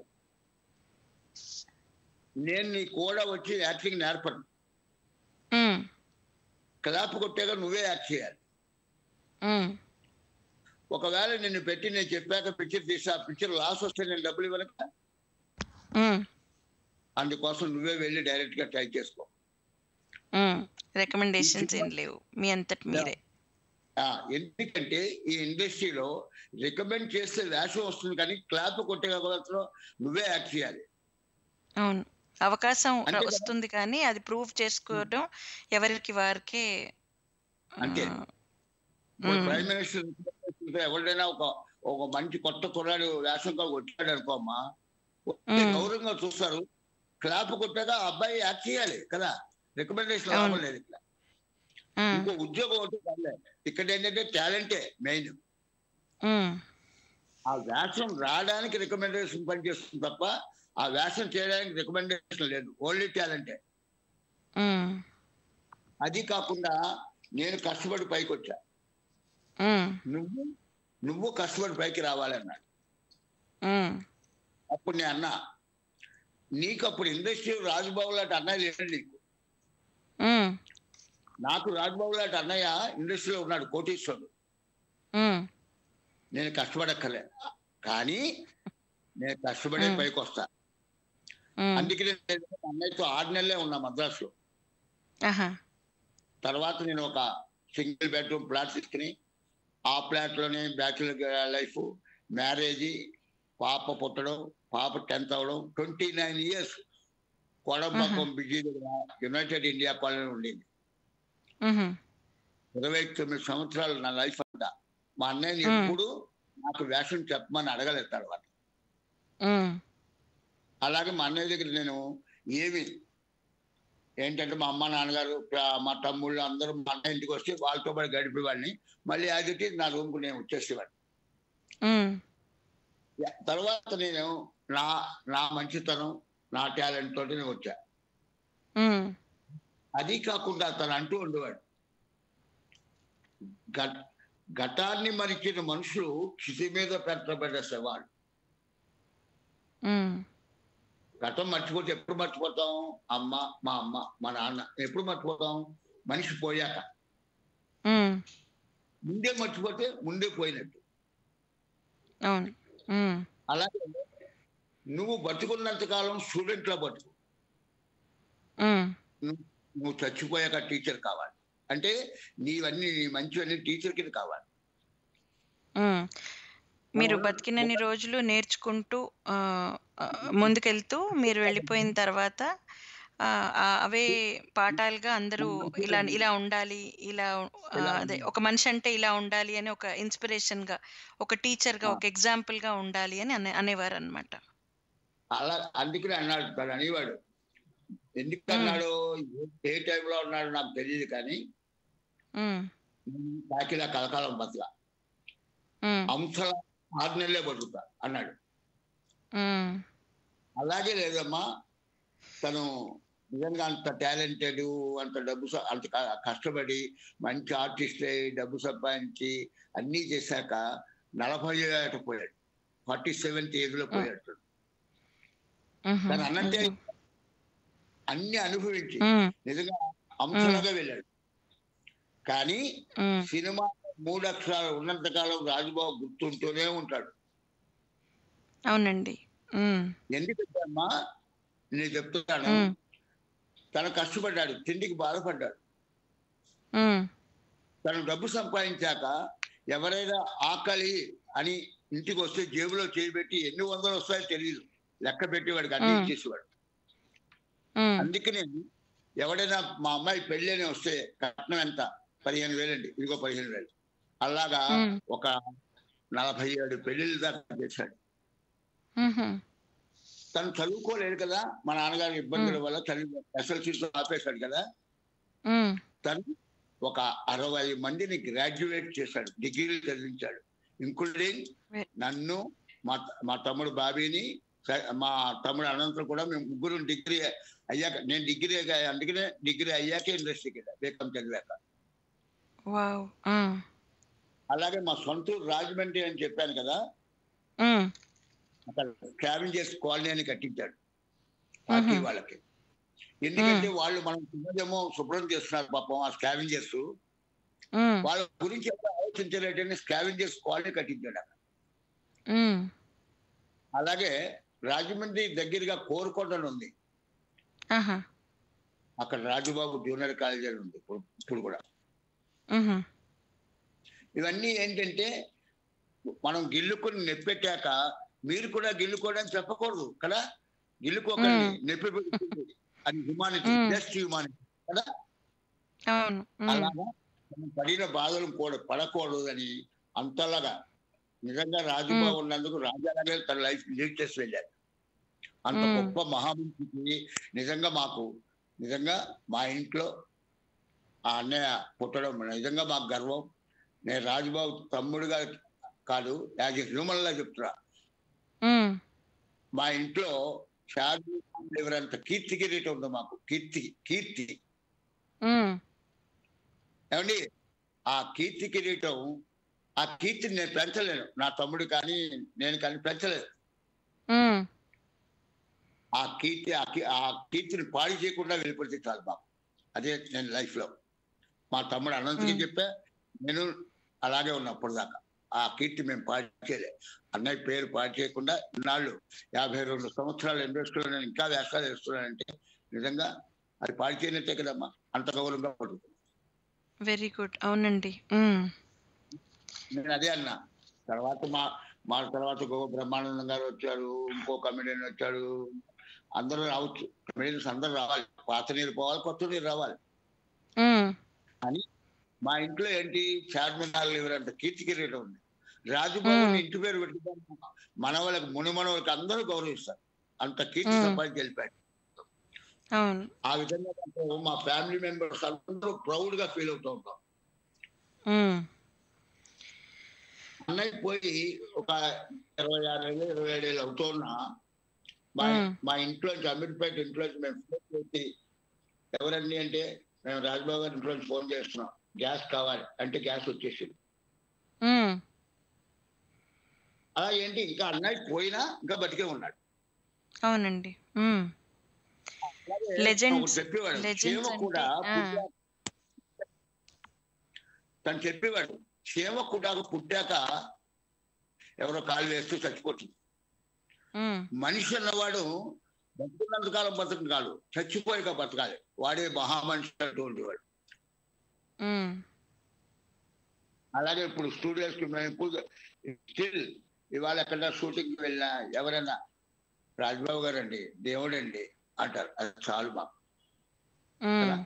నేను నీ కూడా వచ్చి యాక్టింగ్ నేర్పను ఉమ్, క్లాప్ కొట్టాక నువ్వే యాక్ట్ చేయాలి ఉమ్, ఒకవేళ నిన్ను పెట్టి నేను చెప్పాక పిక్చర్ తీసి ఆ పిక్చర్ లాస్ వస్తే నేను డబ్బులు ఇవ్వనక ఉమ్, అందుకోసం నువ్వే వెళ్ళి డైరెక్ట్ గా ట్రై చేసుకో ఉమ్. రికమెండేషన్స్ ఏం లేవు మీ అంతటి మీరే ఆ, ఎందుకంటే ఈ ఇండస్ట్రీలో రికమెండ్ చేస్తే వేషం వస్తుంది కానీ క్లాప్ కొట్టే మాత్రం నువ్వే యాక్ట్ చేయాలి అవును అవకాశం అంతే కదా? వస్తుంది కానీ అది ప్రూవ్ చేసుకోవడం ఎవరికి వారికే అంతే. ఆ, ఇప్పుడు మ్మ్. ప్రైమ్ మినిస్టర్ ఎవరైనా ఒక ఒక మంచి కొత్త కుర్రాడు వేషంగా వచ్చాడు అనుకోమ్మా మ్మ్. గౌరవంగా చూస్తారు క్లాప్ కొట్టాక ఆ అబ్బాయి యాక్ట్ చేయాలి కదా రికమెండేషన్ అవును. లాభం లేదు ఇక్కడ ఉమ్, ఇంకో ఉద్యోగం ఒకటి కాదులే. ఇక్కడ ఏంటంటే టాలెంటే మెయిన్ ఉమ్, ఆ వేషం రావడానికి రికమెండేషన్ పనిచేస్తుంది తప్ప ఆ వేషం చేయడానికి రికమెండేషన్ లేదు ఓన్లీ టాలెంటే ఉమ్, అది కాకుండా నేను కష్టపడి పైకి వచ్చా ఉమ్, నువ్వు నువ్వు కష్టపడి పైకి రావాలన్నాడు ఉమ్, అప్పుడు నేను అన్నా నీకు అప్పుడు ఇండస్ట్రీ రాజుబాబు లాంటి అన్నయ్య లేడు నీకు ఉమ్, నాకు రాజుబాబు లాంటి అన్నయ్య ఇండస్ట్రీలో ఉన్నాడు కోటీశ్వరుడు ఉమ్, నేను కష్టపడక్కర్లే కానీ నేను కష్టపడే మ్మ్. పైకి వస్తా ఉమ్, అందుకే నేను అన్నయ్యతో ఆరు నెలలే ఉన్నా మద్రాసులో ఆహా, తర్వాత నేను ఒక సింగిల్ బెడ్రూమ్ ఫ్లాట్ తీసుకుని ఆ ఫ్లాట్ లోనే బ్యాచులర్ లైఫ్ మ్యారేజ్ పాప పుట్టడం పాప టెన్త్ అవడం twenty nine years Kodambakkam busy దగ్గర యునైటెడ్ ఇండియా కాలనీ ఉండేది ఉహు, ఇరవై తొమ్మిది సంవత్సరాలు నా లైఫ్ అంతా మా అన్నయ్యని మ్మ్. ఎప్పుడు నాకు వేషం చెప్పమని అడగలేదు తర్వాత ఉమ్, అలాగే మా అన్నయ్య దగ్గర నేను ఏమి ఏంటంటే మా అమ్మ నాన్నగారు ప్ర- మా తమ్ముళ్ళు అందరూ మా అన్నయ్య ఇంటికి వస్తే వాళ్ళతో పాటు గడిపేవాడిని మళ్ళీ అది నా రూమ్కు నేను వచ్చేసేవాడిని ఉమ్, యా- తర్వాత నేను నా నా మంచితనం నా టాలెంట్ తోటి నేను వచ్చా ఉమ్, అది కాకుండా తను అంటూ ఉండేవాడు ఘట్ ఘటాన్ని మరిచిన మనుషులు క్షితి మీద పెట్టబడ్డ శవాలు ఉమ్, ఘటం మర్చిపోతే ఎప్పుడు మర్చిపోతాం అమ్మ మా అమ్మ మా నాన్న ఎప్పుడు మర్చిపోతాం మనిషి పోయాక ఉమ్, ముందే మర్చిపోతే ముందే పోయినట్టు అవును ఉమ్, అలాగే నువ్వు బతుకున్నంత కాలం స్టూడెంట్ లా బతుకు ఉమ్, నువ్వు చచ్చిపోయాక టీచర్ కావాలి అంటే నీవన్నీ నీ మంచివన్నీ టీచర్ కింద కావాలి ఉమ్. మీరు అవును. బతికినన్ని రోజులు నేర్చుకుంటూ ఆ, ఆ, ముందుకెళ్తూ మీరు వెళ్ళిపోయిన తర్వాత ఆ, ఆ, అవే పాఠాలుగా అందరూ ఇలా ఇలా ఉండాలి ఇలా ఆ, ఇలా అదే ఉండాలి. ఒక మనిషి అంటే ఇలా ఉండాలి అని ఒక ఇన్స్పిరేషన్ గా ఒక టీచర్ గా ఆ. ఒక ఎగ్జాంపుల్ గా ఉండాలి అని అనే అనేవారు అనమాట అలా అందుకనే అన్నాడు తను అనేవాడు ఎందుకు అన్నాడు ఏ టైంలో అన్నాడు నాకు తెలియదు కానీ కాకిలా కలకాలం బతక అంశాల ఆరు నెలలే బతుకుతా అన్నాడు అలాగే లేదమ్మా తను నిజంగా అంత టాలెంటెడ్ అంత డబ్బు స- అంత క- కష్టపడి మంచి ఆర్టిస్ట్ అయి డబ్బు సంపాదించి అన్నీ చేశాక నలభై ఏట పోయాడు ఫార్టీ సెవెంత్ ఏజ్ లో పోయాడు తను. తను అన్నట్టే అన్ని అనుభవించి నిజంగా అంశంగా వెళ్ళాడు కానీ సినిమా మూడు అక్షరాలు ఉన్నంత కాలం రాజుబాబు గుర్తుంటూనే ఉంటాడు అవునండి ఉమ్, ఎందుకంటే అమ్మా నేను చెప్తున్నాను ఉమ్, తను కష్టపడ్డాడు తిండికి బాధపడ్డాడు ఉమ్, తను డబ్బు సంపాదించాక ఎవరైనా ఆకలి అని ఇంటికి వస్తే జేబులో చేయబెట్టి ఎన్ని వందలు వస్తాయో తెలియదు లెక్క పెట్టేవాడికి అన్ని మ్మ్. ఇచ్చేసేవాడు ఉమ్, అందుకనే ఎవడైనా మా అమ్మాయి పెళ్ళి అని వస్తే కట్నం ఎంత పదిహేను వేలండి ఇదిగో పదిహేను వేలు అలాగా ఉమ్, ఒక నలభై ఏడు పెళ్లిళ్ళు దాకా చేశాడు ఉహు, తను చదువుకోలేదు కదా మా నాన్నగారి ఇబ్బందుల వల్ల చదువు ఎస్ఎల్సీతో ఆపేశాడు కదా ఉమ్, తను ఒక అరవై మందిని గ్రాడ్యుయేట్ చేశాడు డిగ్రీలు చదివించాడు ఇంక్లూడింగ్ Right. నన్ను మా మా తమ్ముడు బాబీని స- మా తమ్ముడు అనంతరం కూడా మేము ముగ్గురు డిగ్రీ అయ్యాక నేను డిగ్రీ అయ్యా- అందుకనే డిగ్రీ అయ్యాకే ఇండస్ట్రీకి వెళ్ళా బీకాం చదివాక వావ్ ఆ, అలాగే మా సొంత ఊరు రాజమండ్రి అని చెప్పాను కదా ఉమ్, అక్కడ స్కావెంజర్స్ కాలనీ అని కట్టించాడు పార్టీ మ్మ్. వాళ్ళకి ఎందుకంటే వాళ్ళు మనం చిన్నదేమో శుభ్రం చేస్తున్నారు పాపం ఆ స్కావెంజర్స్ ఉమ్, వాళ్ళ గురించి ఎవరు ఆలోచించలేటని స్కావెంజర్స్ కాలనీ కట్టించాడు అక్కడ. ఉమ్, అలాగే రాజమండ్రి దగ్గరగా కోరుకొండ అని ఉంది ఆహా, అక్కడ రాజుబాబు జూనియర్ కాలేజీ అని ఉంది ఇప్పుడు ఇప్పుడు కూడా ఉహు, ఇవన్నీ ఏంటంటే మనం గిల్లుకొని నెప్పెట్టాక మీరు కూడా గిల్లుకోవడం చెప్పకూడదు కదా గిల్లుకోకండి మ్మ్. నొప్పి పెడుతుంది అది హ్యుమానిటీ మ్మ్. జస్ట్ హ్యుమానిటీ కదా అవును ఉమ్, అలాగా మనం పడిన బాధలు కూడా పడకూడదు అని అంతలాగా నిజంగా రాజుబాబు ఉన్నందుకు రాజాలాగే తన లైఫ్ లీడ్ చేసి వెళ్ళారు అంత మ్మ్. గొప్ప మహామనిషికి నిజంగా మాకు నిజంగా మా ఇంట్లో ఆ అన్నయ్య పుట్టడం నిజంగా మాకు గర్వం నేను రాజుబాబు తమ్ముడుగా కాదు యాజ్ ఎ హ్యూమన్ లా చెప్తున్నా ఉమ్, మా ఇంట్లో షాదు ఎవరంత కీర్తి కిరీటం ఉంది మాకు కీర్తి కీర్తి ఉమ్, ఏమండి ఆ కీర్తి కిరీటం ఆ కీర్తిని నేను పెంచలేను నా తమ్ముడు కానీ నేను కానీ పెంచలేను ఉమ్, ఆ కీర్తి ఆ కీ- ఆ కీర్తిని పాడి చేయకుండా వెళ్ళిపోతే చాలు మాకు అదే నేను లైఫ్ లో మా తమ్ముడు అనంతకి మ్మ్. చెప్పా నేను అలాగే ఉన్నప్పుడు దాకా ఆ కీర్తి మేము పాడి చేయలే అన్నయ్య పేరు పాడి చేయకుండా ఇన్నాళ్ళు యాభై రెండు సంవత్సరాలు ఇండస్ట్రీలో నేను ఇంకా వేషాలు వేస్తున్నానంటే నిజంగా అది పాడి చేయనట్టే కదమ్మా అంత గౌరవంగా పడుతుంది వెరీ గుడ్ అవునండి ఉమ్, నేను అదే అన్నా తర్వాత మా మా తర్వాత గో బ్రహ్మానందం గారు వచ్చారు ఇంకో కమెడియన్ వచ్చాడు అందరూ రావచ్చు కమెడియన్స్ అందరూ రావాలి పాత నీరు పోవాలి కొత్త నీరు రావాలి ఉమ్, మా ఇంట్లో ఏంటి చార్మినార్ ఎవరంటే కీర్తి కిరీటం ఉంది రాజుబాబు మ్మ్. ఇంటి పేరు పెట్టుకుంటాం మన వాళ్ళకి ముని మనవలకి అందరూ గౌరవిస్తారు అంత కీర్తి మ్మ్. సంపాదించి వెళ్ళిపోయాడు అవును ఆ విధంగా నాకు మా ఫ్యామిలీ మెంబర్స్ అందరూ ప్రౌడ్ గా ఫీల్ అవుతూ ఉంటాం ఉమ్, అన్నయ్య పోయి ఒక ఇరవై ఆరు ఏళ్ళు ఇరవై ఏడు ఏళ్ళు అవుతున్నా మా మ్మ్. మా ఇంట్లో అమీర్పేట ఇంట్లో మేము ఫోన్ చేసి ఎవరండి అంటే మేము రాజబాబు గారి ఇంట్లో నుంచి ఫోన్ చేస్తున్నాం గ్యాస్ కావాలి అంటే గ్యాస్ వచ్చేసింది ఉమ్, అలా ఏంటి ఇంకా అన్నయ్య పోయినా ఇంకా బతికే ఉన్నాడు అవునండి ఉమ్, అలాగే Legends. ఒకడు చెప్పేవాడు Legends క్షేమ అంటే, కూడా ఆ. పుట్టాక- తను చెప్పేవాడు క్షేమ కూడా పుట్టాక ఎవరో కాలు వేస్తూ చచ్చిపోతుంది ఉమ్, మనిషి అన్నవాడు బతుకున్నంత కాలం బతుకు కాదు చచ్చిపోయాక బతకాలి వాడే మహామనిషి అటువంటి వాడు ఉమ్, అలాగే ఇప్పుడు స్టూడియోస్ కి మేము ఇప్పుడు స్టిల్ ఇవాళ ఎక్కడ షూటింగ్ వెళ్ళినా ఎవరైనా రాజ్బాబు గారు అండి దేవుడు అండి అంటారు అది చాలు మాకు ఉమ్,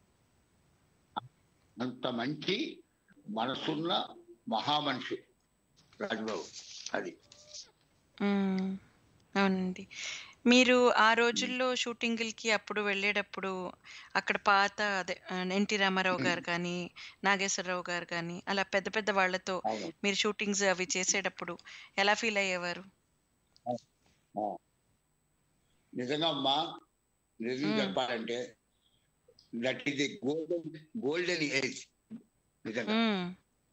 అంత మంచి మనసున్న మహామనిషి రాజ్బాబు అది ఉమ్, అవునండి మీరు ఆ రోజుల్లో షూటింగులకి అప్పుడు వెళ్ళేటప్పుడు అక్కడ పాత అదే ఎన్టీ రామారావు గారు కానీ నాగేశ్వరరావు గారు కానీ అలా పెద్ద పెద్ద వాళ్ళతో అవును మీరు షూటింగ్స్ అవి చేసేటప్పుడు ఎలా ఫీల్ అయ్యేవారు ఆ. నిజంగా అమ్మా నిజం మ్మ్. చెప్పాలంటే that is the golden golden age నిజంగా ఉమ్,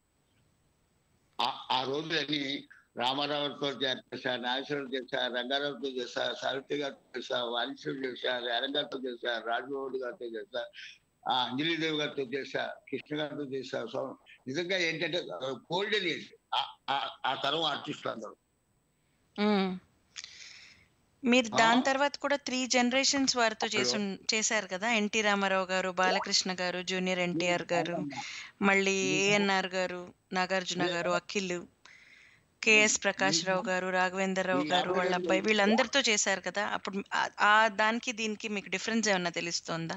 ఆ- ఆ రోజులన్నీ రామారావుతో చేశా నాగేశ్వరరావు చేశా రంగారావుతో చేశా సావిత్రి గారితో చేశా వాణిశ్వరు చేశా రేరం గారితో చేశా రాజబాబు గారితో చేశా ఆ అంజలిదేవి గారితో చేశా కృష్ణ గారితో చేశా సో నిజంగా ఏంటంటే గోల్డెన్ ఏజ్ ఆ తరం ఆర్టిస్టులు అందరూ ఉమ్. మీరు దాని ఆ? తర్వాత కూడా త్రీ జనరేషన్స్ వారితో చేసు చేశారు కదా ఎన్టీ రామారావు గారు బాలకృష్ణ గారు జూనియర్ ఎన్టీఆర్ గారు మళ్ళీ ఏఎన్ఆర్ గారు నాగార్జున గారు అఖిల్ కేఎస్ ప్రకాష్ రావు గారు రాఘవేంద్రరావు గారు వాళ్ళ అబ్బాయి వీళ్ళందరితో చేశారు కదా అప్పుడు ఆ- ఆ దానికి దీనికి మీకు డిఫరెన్స్ ఏమన్నా తెలుస్తోందా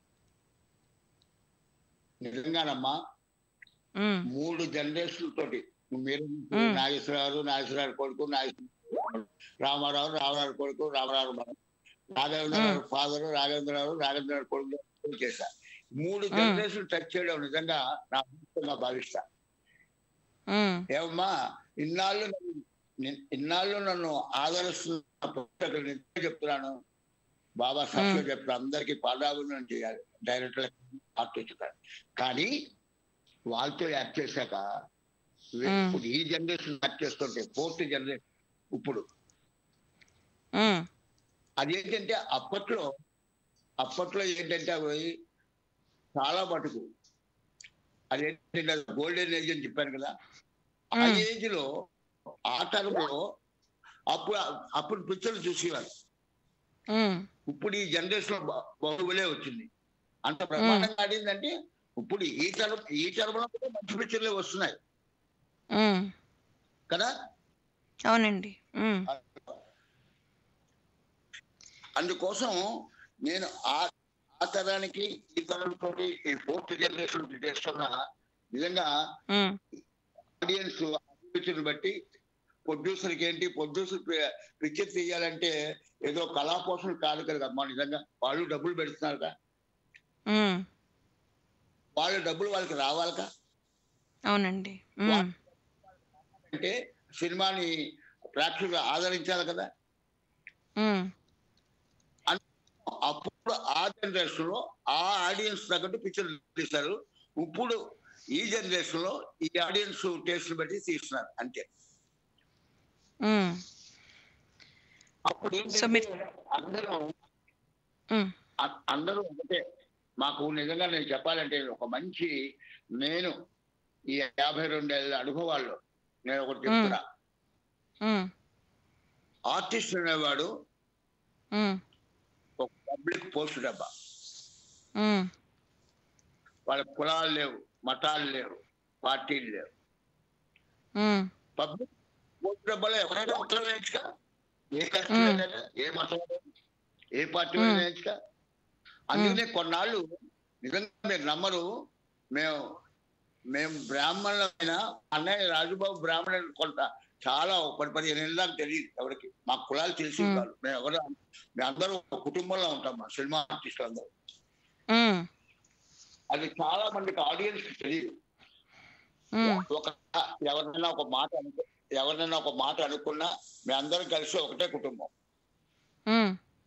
నిజంగానమ్మా ఉమ్, మూడు జనరేషన్ తోటి మీరు మ్మ్. నాగేశ్వరరావు నాగేశ్వరరావు కొడుకు నాగేశ్వర రామారావు రామారావు కొడుకు రామారావు మనవడు. రాఘవేంద్రరావు ఫాదర్ రాఘవేంద్రరావు రాఘవేంద్రరావు కొడుకు చేశా మూడు మ్మ్. జనరేషన్ టచ్ చేయడం నిజంగా నా అదృష్టంగా భావిస్తా ఉమ్, ఏమమ్మా ఇన్నాళ్ళు నన్ను నిన్- ఇన్నాళ్ళు నన్ను ఆదరిస్తున్న పుస్తకాలు నిజంగా చెప్తున్నాను బాబా సత్యం మ్మ్. చెప్తా అందరికి పాదాభినందన చేయాలి డైరెక్టర్ ఆర్టిస్ట్ కానీ వాళ్ళతో యాక్ట్ చేశాక వే- మ్మ్. ఇప్పుడు ఈ జనరేషన్ యాక్ట్ చేస్తుంటే ఫోర్త్ జనరేషన్ ఇప్పుడు ఉమ్, అదేంటంటే అప్పట్లో అప్పట్లో ఏంటంటే అవి చాలా మటుకు అదేంటంటే గోల్డెన్ ఏజ్ అని చెప్పాను కదా ఆ మ్మ్. ఏజ్ లో ఆ టైంలో అప్పుడు అప్పుడు పిక్చర్లు చూసేవారు ఉమ్, ఇప్పుడు ఈ జనరేషన్ లో బా- బాహుబలే వచ్చింది అంత ప్రమాణంగా ఆడిందంటే ఇప్పుడు ఈ తరం ఈ తరంలో కూడా మంచి పిక్చర్లే వస్తున్నాయి ఉమ్, కదా అవునండి ఉమ్, అందుకోసం నేను ఆ ఆ తరానికి ఈ తరంతో ఈ ఫోర్త్ జనరేషన్ చేస్తున్న నిజంగా ఉమ్, ఆడియన్స్ అభిరుచిని బట్టి ప్రొడ్యూసర్కి ఏంటి ప్రొడ్యూసర్ పిక్చర్ తీయాలంటే ఏదో కళాపోషణ కాదు కదా అమ్మా నిజంగా వాళ్ళు డబ్బులు పెడుతున్నారుగా ఉమ్, వాళ్ళ డబ్బులు వాళ్ళకి రావాలిగా అవునండి ఉమ్, అంటే సినిమాని ప్రేక్షకులు ఆదరించాలి కదా ఉమ్, అప్పుడు ఆ జనరేషన్ లో ఆ ఆడియన్స్ తగ్గట్టు పిక్చర్ తీస్తారు ఇప్పుడు ఈ జనరేషన్ లో ఈ ఆడియన్స్ టేస్ట్ బట్టి తీస్తున్నారు అంతే ఉమ్, అప్పుడు సో మీరు- ఏంటంటే అందరూ ఉమ్, అ- అందరూ ఒకటే మాకు నిజంగా నేను చెప్పాలంటే ఒక మంచి నేను ఈ యాభై రెండేళ్ల అనుభవాల్లో నేను ఒకటి చెప్తున్నా ఉమ్, ఆర్టిస్ట్ అనేవాడు ఉమ్, ఒక పబ్లిక్ పోస్ట్ డబ్బా ఉమ్, వాళ్ళ కులాలు లేవు మతాలు లేవు పార్టీలు లేవు ఉమ్, పబ్లిక్ పోస్ట్ డబ్బాలో ఎవరైనా ఒకరు వేయచ్చుగా ఏ మ్మ్. కష్టం ఏ మతం ఏ పార్టీ మ్మ్. వేయచ్చుగా అందుకనే కొన్నాళ్ళు నిజంగా మీరు నమ్మరు మేము మేము బ్రాహ్మణులైన అన్నయ్య రాజుబాబు బ్రాహ్మణులు కొంత చాలా ఒక పది పదిహేను ఏళ్ళ దాకా తెలియదు ఎవరికి మా కులాలు తెలిసి మ్మ్. కాదు మేము ఎవరు మేము అందరూ ఒక కుటుంబంలో ఉంటాం మా సినిమా ఆర్టిస్టులు అందరూ ఉమ్, అది చాలా మందికి ఆడియన్స్ తెలియదు ఉమ్, ఒక ఎవరినైనా ఒక మాట అనుకు ఎవరినైనా ఒక మాట అనుకున్నా మీ అందరం కలిసి ఒకటే కుటుంబం ఉమ్,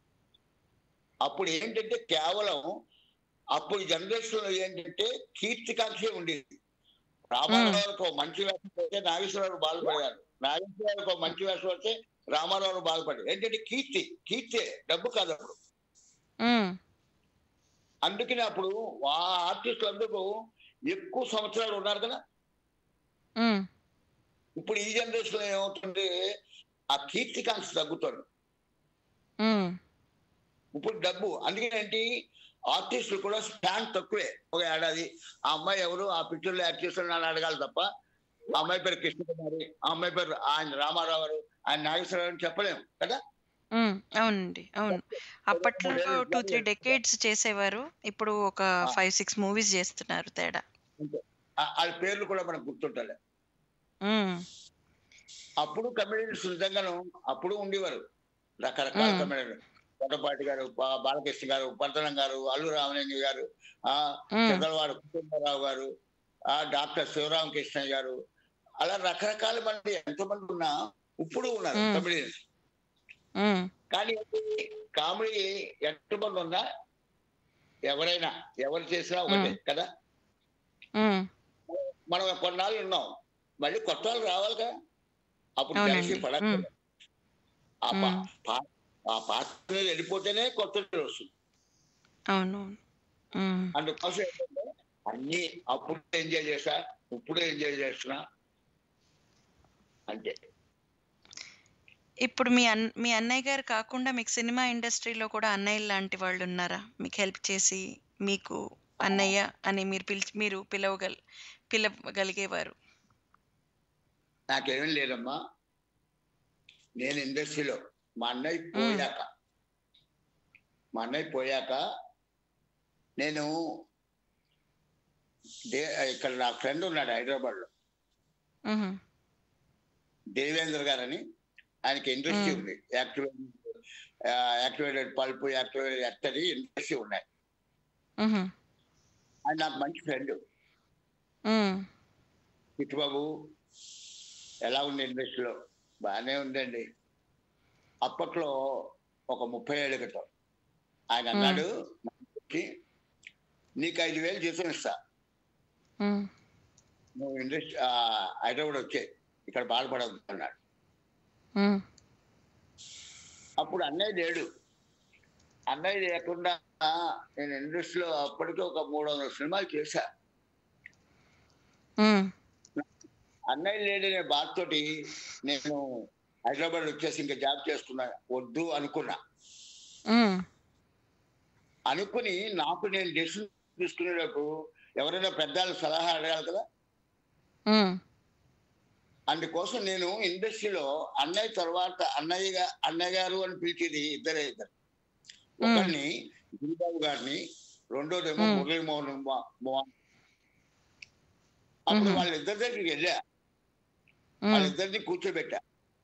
అప్పుడు ఏంటంటే కేవలం అప్పుడు జనరేషన్ లో ఏంటంటే కీర్తికాంక్ష ఉండేది రామారావుకి ఒక మంచి వేషం వస్తే నాగేశ్వరరావు బాధపడేవారు నాగేశ్వరరావుకి ఒక మంచి వేషం వస్తే రామారావు బాధపడేది ఏంటంటే కీర్తి కీర్తి డబ్బు కాదు అప్పుడు ఉమ్, అందుకని అప్పుడు ఆ ఆర్టిస్టులు అందరూ ఎక్కువ సంవత్సరాలు ఉన్నారు కదా ఉమ్, ఇప్పుడు ఈ జనరేషన్ లో ఏమవుతుంది ఆ కీర్తికాంక్ష తగ్గుతుంది ఉమ్, ఇప్పుడు డబ్బు అందుకని ఏంటి ఆర్టిస్టులు కూడా స్పాన్ తక్కువే ఒక ఏడాది ఆ అమ్మాయి ఎవరు ఆ పిక్చర్ లో యాక్ట్ చేస్తున్న నన్ను అడగాలి తప్ప ఆ అమ్మాయి పేరు కృష్ణకుమారి ఆ అమ్మాయి పేరు ఆయన రామారావు గారు ఆయన నాగేశ్వరరావు అని చెప్పలేము కదా ఉమ్, అవునండి అవును అప్పట్లో టూ త్రీ డెకేడ్స్ చేసేవారు ఇప్పుడు ఒక ఫైవ్ సిక్స్ మూవీస్ చేస్తున్నారు తేడా ఆ- వాళ్ళ పేర్లు కూడా మనకు గుర్తుంటాలి ఉమ్, అప్పుడు కమెడియన్స్ నిజంగాను అప్పుడు ఉండేవారు రకరకాల మ్మ్. కమెడియన్ కొట్టపాటి గారు బా- బాలకృష్ణ గారు పర్తనం గారు అల్లు రామలింగ గారు ఆ ఉమ్, చంద్రవాడు కుటుంబరావు గారు ఆ డాక్టర్ శివరామకృష్ణ గారు అలా రకరకాల మంది ఎంతమంది ఉన్నా ఇప్పుడు ఉన్నారు మ్మ్. కమెడియన్స్ ఉమ్, కానీ కామెడీ ఎంతమంది ఉన్నా ఎవరైనా ఎవరు చేసినా ఒకటే మ్మ్. కదా ఉమ్, మనం కొన్నాళ్ళు ఉన్నాం మళ్ళీ కొత్త వాళ్ళు రావాలి కదా అప్పుడు అవునండి. కలిసి పడక మ్మ్. ఆ పా- మ్మ్. పా- ఆ పాత్ర మీద వెళ్ళిపోతేనే కొత్త వస్తుంది అవును ఉమ్, అందుకోసం ఏంటంటే అన్ని అప్పుడు ఎంజాయ్ చేసా ఇప్పుడు ఎంజాయ్ చేస్తున్నా అంతే ఇప్పుడు మీ అన్ మీ అన్నయ్య గారు కాకుండా మీకు సినిమా ఇండస్ట్రీలో కూడా అన్నయ్య లాంటి వాళ్ళు ఉన్నారా మీకు హెల్ప్ చేసి మీకు అన్నయ్య అని మీరు పిలిచి మీరు పిలవగల పిలవగలిగేవారు నాకేమీ లేదమ్మా నేను ఇండస్ట్రీలో మా అన్నయ్య పోయాక మా అన్నయ్య పోయాక నేను దే ఇక్కడ నా ఫ్రెండ్ ఉన్నాడు హైదరాబాద్ లో ఉహు, దేవేంద్ర గారని ఆయనకి ఇండస్ట్రీ మ్మ్. ఉంది యాక్టివేట్ యాక్టివేటెడ్ పల్ప్ యాక్టివేటెడ్ ఎత్తడి ఇండస్ట్రీ ఉన్నాయి ఉహు, ఆయన నాకు మంచి ఫ్రెండ్ ఉమ్, చిట్టుబాబు ఎలా ఉంది ఇండస్ట్రీలో బాగానే ఉందండి అప్పట్లో ఒక ముప్పై ఏళ్ళ క్రితం ఆయన అన్నాడు "నాకు నీకు ఐదు వేలు జీతం ఇస్తా ఉమ్, నువ్వు ఇండస్ట్రీ హైదరాబాద్ వచ్చే ఇక్కడ బాధపడద్దు అన్నాడు ఉమ్, అప్పుడు అన్నయ్య లేడు అన్నయ్య లేకుండా నేను ఇండస్ట్రీలో అప్పటికే ఒక మూడు వందల సినిమాలు చేశా ఉమ్, అన్నయ్య లేడనే బాధతోటి నేను హైదరాబాద్ వచ్చేసి ఇంకా జాబ్ చేసుకున్నా వద్దు అనుకున్నా ఉమ్, అనుకుని నాకు నేను డెసిషన్ తీసుకునేటప్పుడు ఎవరైనా పెద్దల సలహా అడగాలి కదా ఉమ్, అందుకోసం నేను ఇండస్ట్రీలో అన్నయ్య తర్వాత అన్నయ్య అన్నయ్య గారు అని పిలిచేది ఇద్దరే ఇద్దరు ఒకరిని గిరిబాబు గారిని రెండోదేమో మ్మ్. మురళీమోహన్ మో- మోహన్ అప్పుడు మ్మ్. వాళ్ళిద్దరి దగ్గరికి వెళ్ళా ఉమ్, వాళ్ళిద్దరిని కూర్చోబెట్టా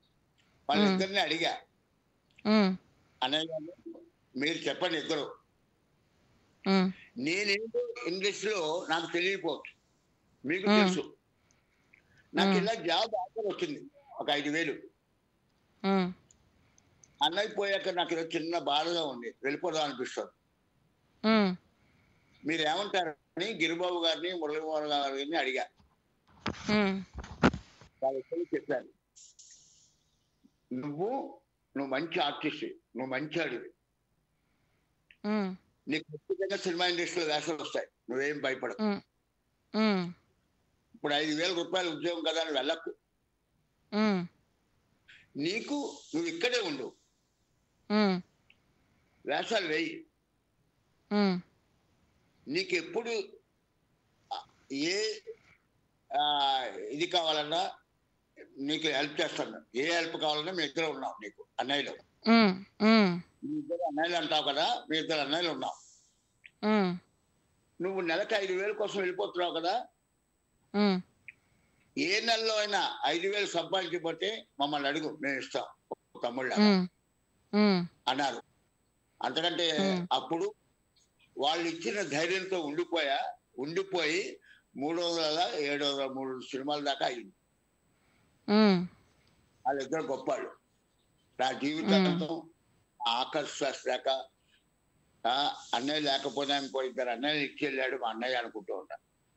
వాళ్ళిద్దరిని అడిగా ఉమ్, అన్నయ్య గారు, మీరు చెప్పండి ఇద్దరు ఉమ్, నేనేంటో ఇండస్ట్రీలో నాకు తెలియకపోవచ్చు మీకు మ్మ్. తెలుసు నాకు మ్మ్. ఇలా జాబ్ ఆఫర్ వచ్చింది ఒక ఐదు వేలు ఉమ్, అన్నయ్య పోయాక నాకు ఏదో చిన్న బాధగా ఉంది వెళ్ళిపోదాం అనిపిస్తుంది ఉమ్, మీరు ఏమంటారని గిరిబాబు గారిని మురళీమోహన్ గారిని అడిగా ఉమ్, వాళ్ళిద్దరూ చెప్పారు నువ్వు నువ్వు మంచి ఆర్టిస్ట్ నువ్వు మంచి అడివి ఉమ్, నీకు ఖచ్చితంగా సినిమా ఇండస్ట్రీలో వేషాలు వస్తాయి నువ్వేం భయపడవు ఉమ్, ఉమ్, ఇప్పుడు ఐదు వేల రూపాయల ఉద్యోగం కదా అని వెళ్ళకు ఉమ్, నీకు నువ్వు ఇక్కడే ఉండు ఉమ్, వేషాలు వేయి ఉమ్, నీకు ఎప్పుడు ఆ, ఏ ఆ, ఇది కావాలన్నా నీకు హెల్ప్ చేస్తాను ఏ హెల్ప్ కావాలన్నా మీ ఇద్దరు ఉన్నాం నీకు అన్నయ్యలు ఉమ్, ఉమ్, మీ ఇద్దరు అన్నయ్యలు అంటావు కదా మీ ఇద్దరు అన్నయ్యలు ఉన్నాం ఉమ్, నువ్వు నెలకు ఐదు వేల కోసం వెళ్ళిపోతున్నావు కదా ఉమ్, ఏ నెలలో అయినా ఐదు వేలు సంపాదించకపోతే మమ్మల్ని అడుగు మేము ఇస్తాం తమ్ముళ్ళ ఉమ్, ఉమ్, అన్నారు అంతకంటే Hmm. అప్పుడు వాళ్ళు ఇచ్చిన ధైర్యంతో ఉండిపోయా ఉండిపోయి మూడు వందల ఏడు వందల మూడు సినిమాల దాకా అయింది ఉమ్, వాళ్ళిద్దరు గొప్పాళ్ళు నా జీవితాంతం ఆకర్షాక అన్నయ్య లేకపోయినా ఇంకో ఇద్దరు అన్నయ్య ఇచ్చి వెళ్ళాడు మా అన్నయ్య అనుకుంటూ ఉంటా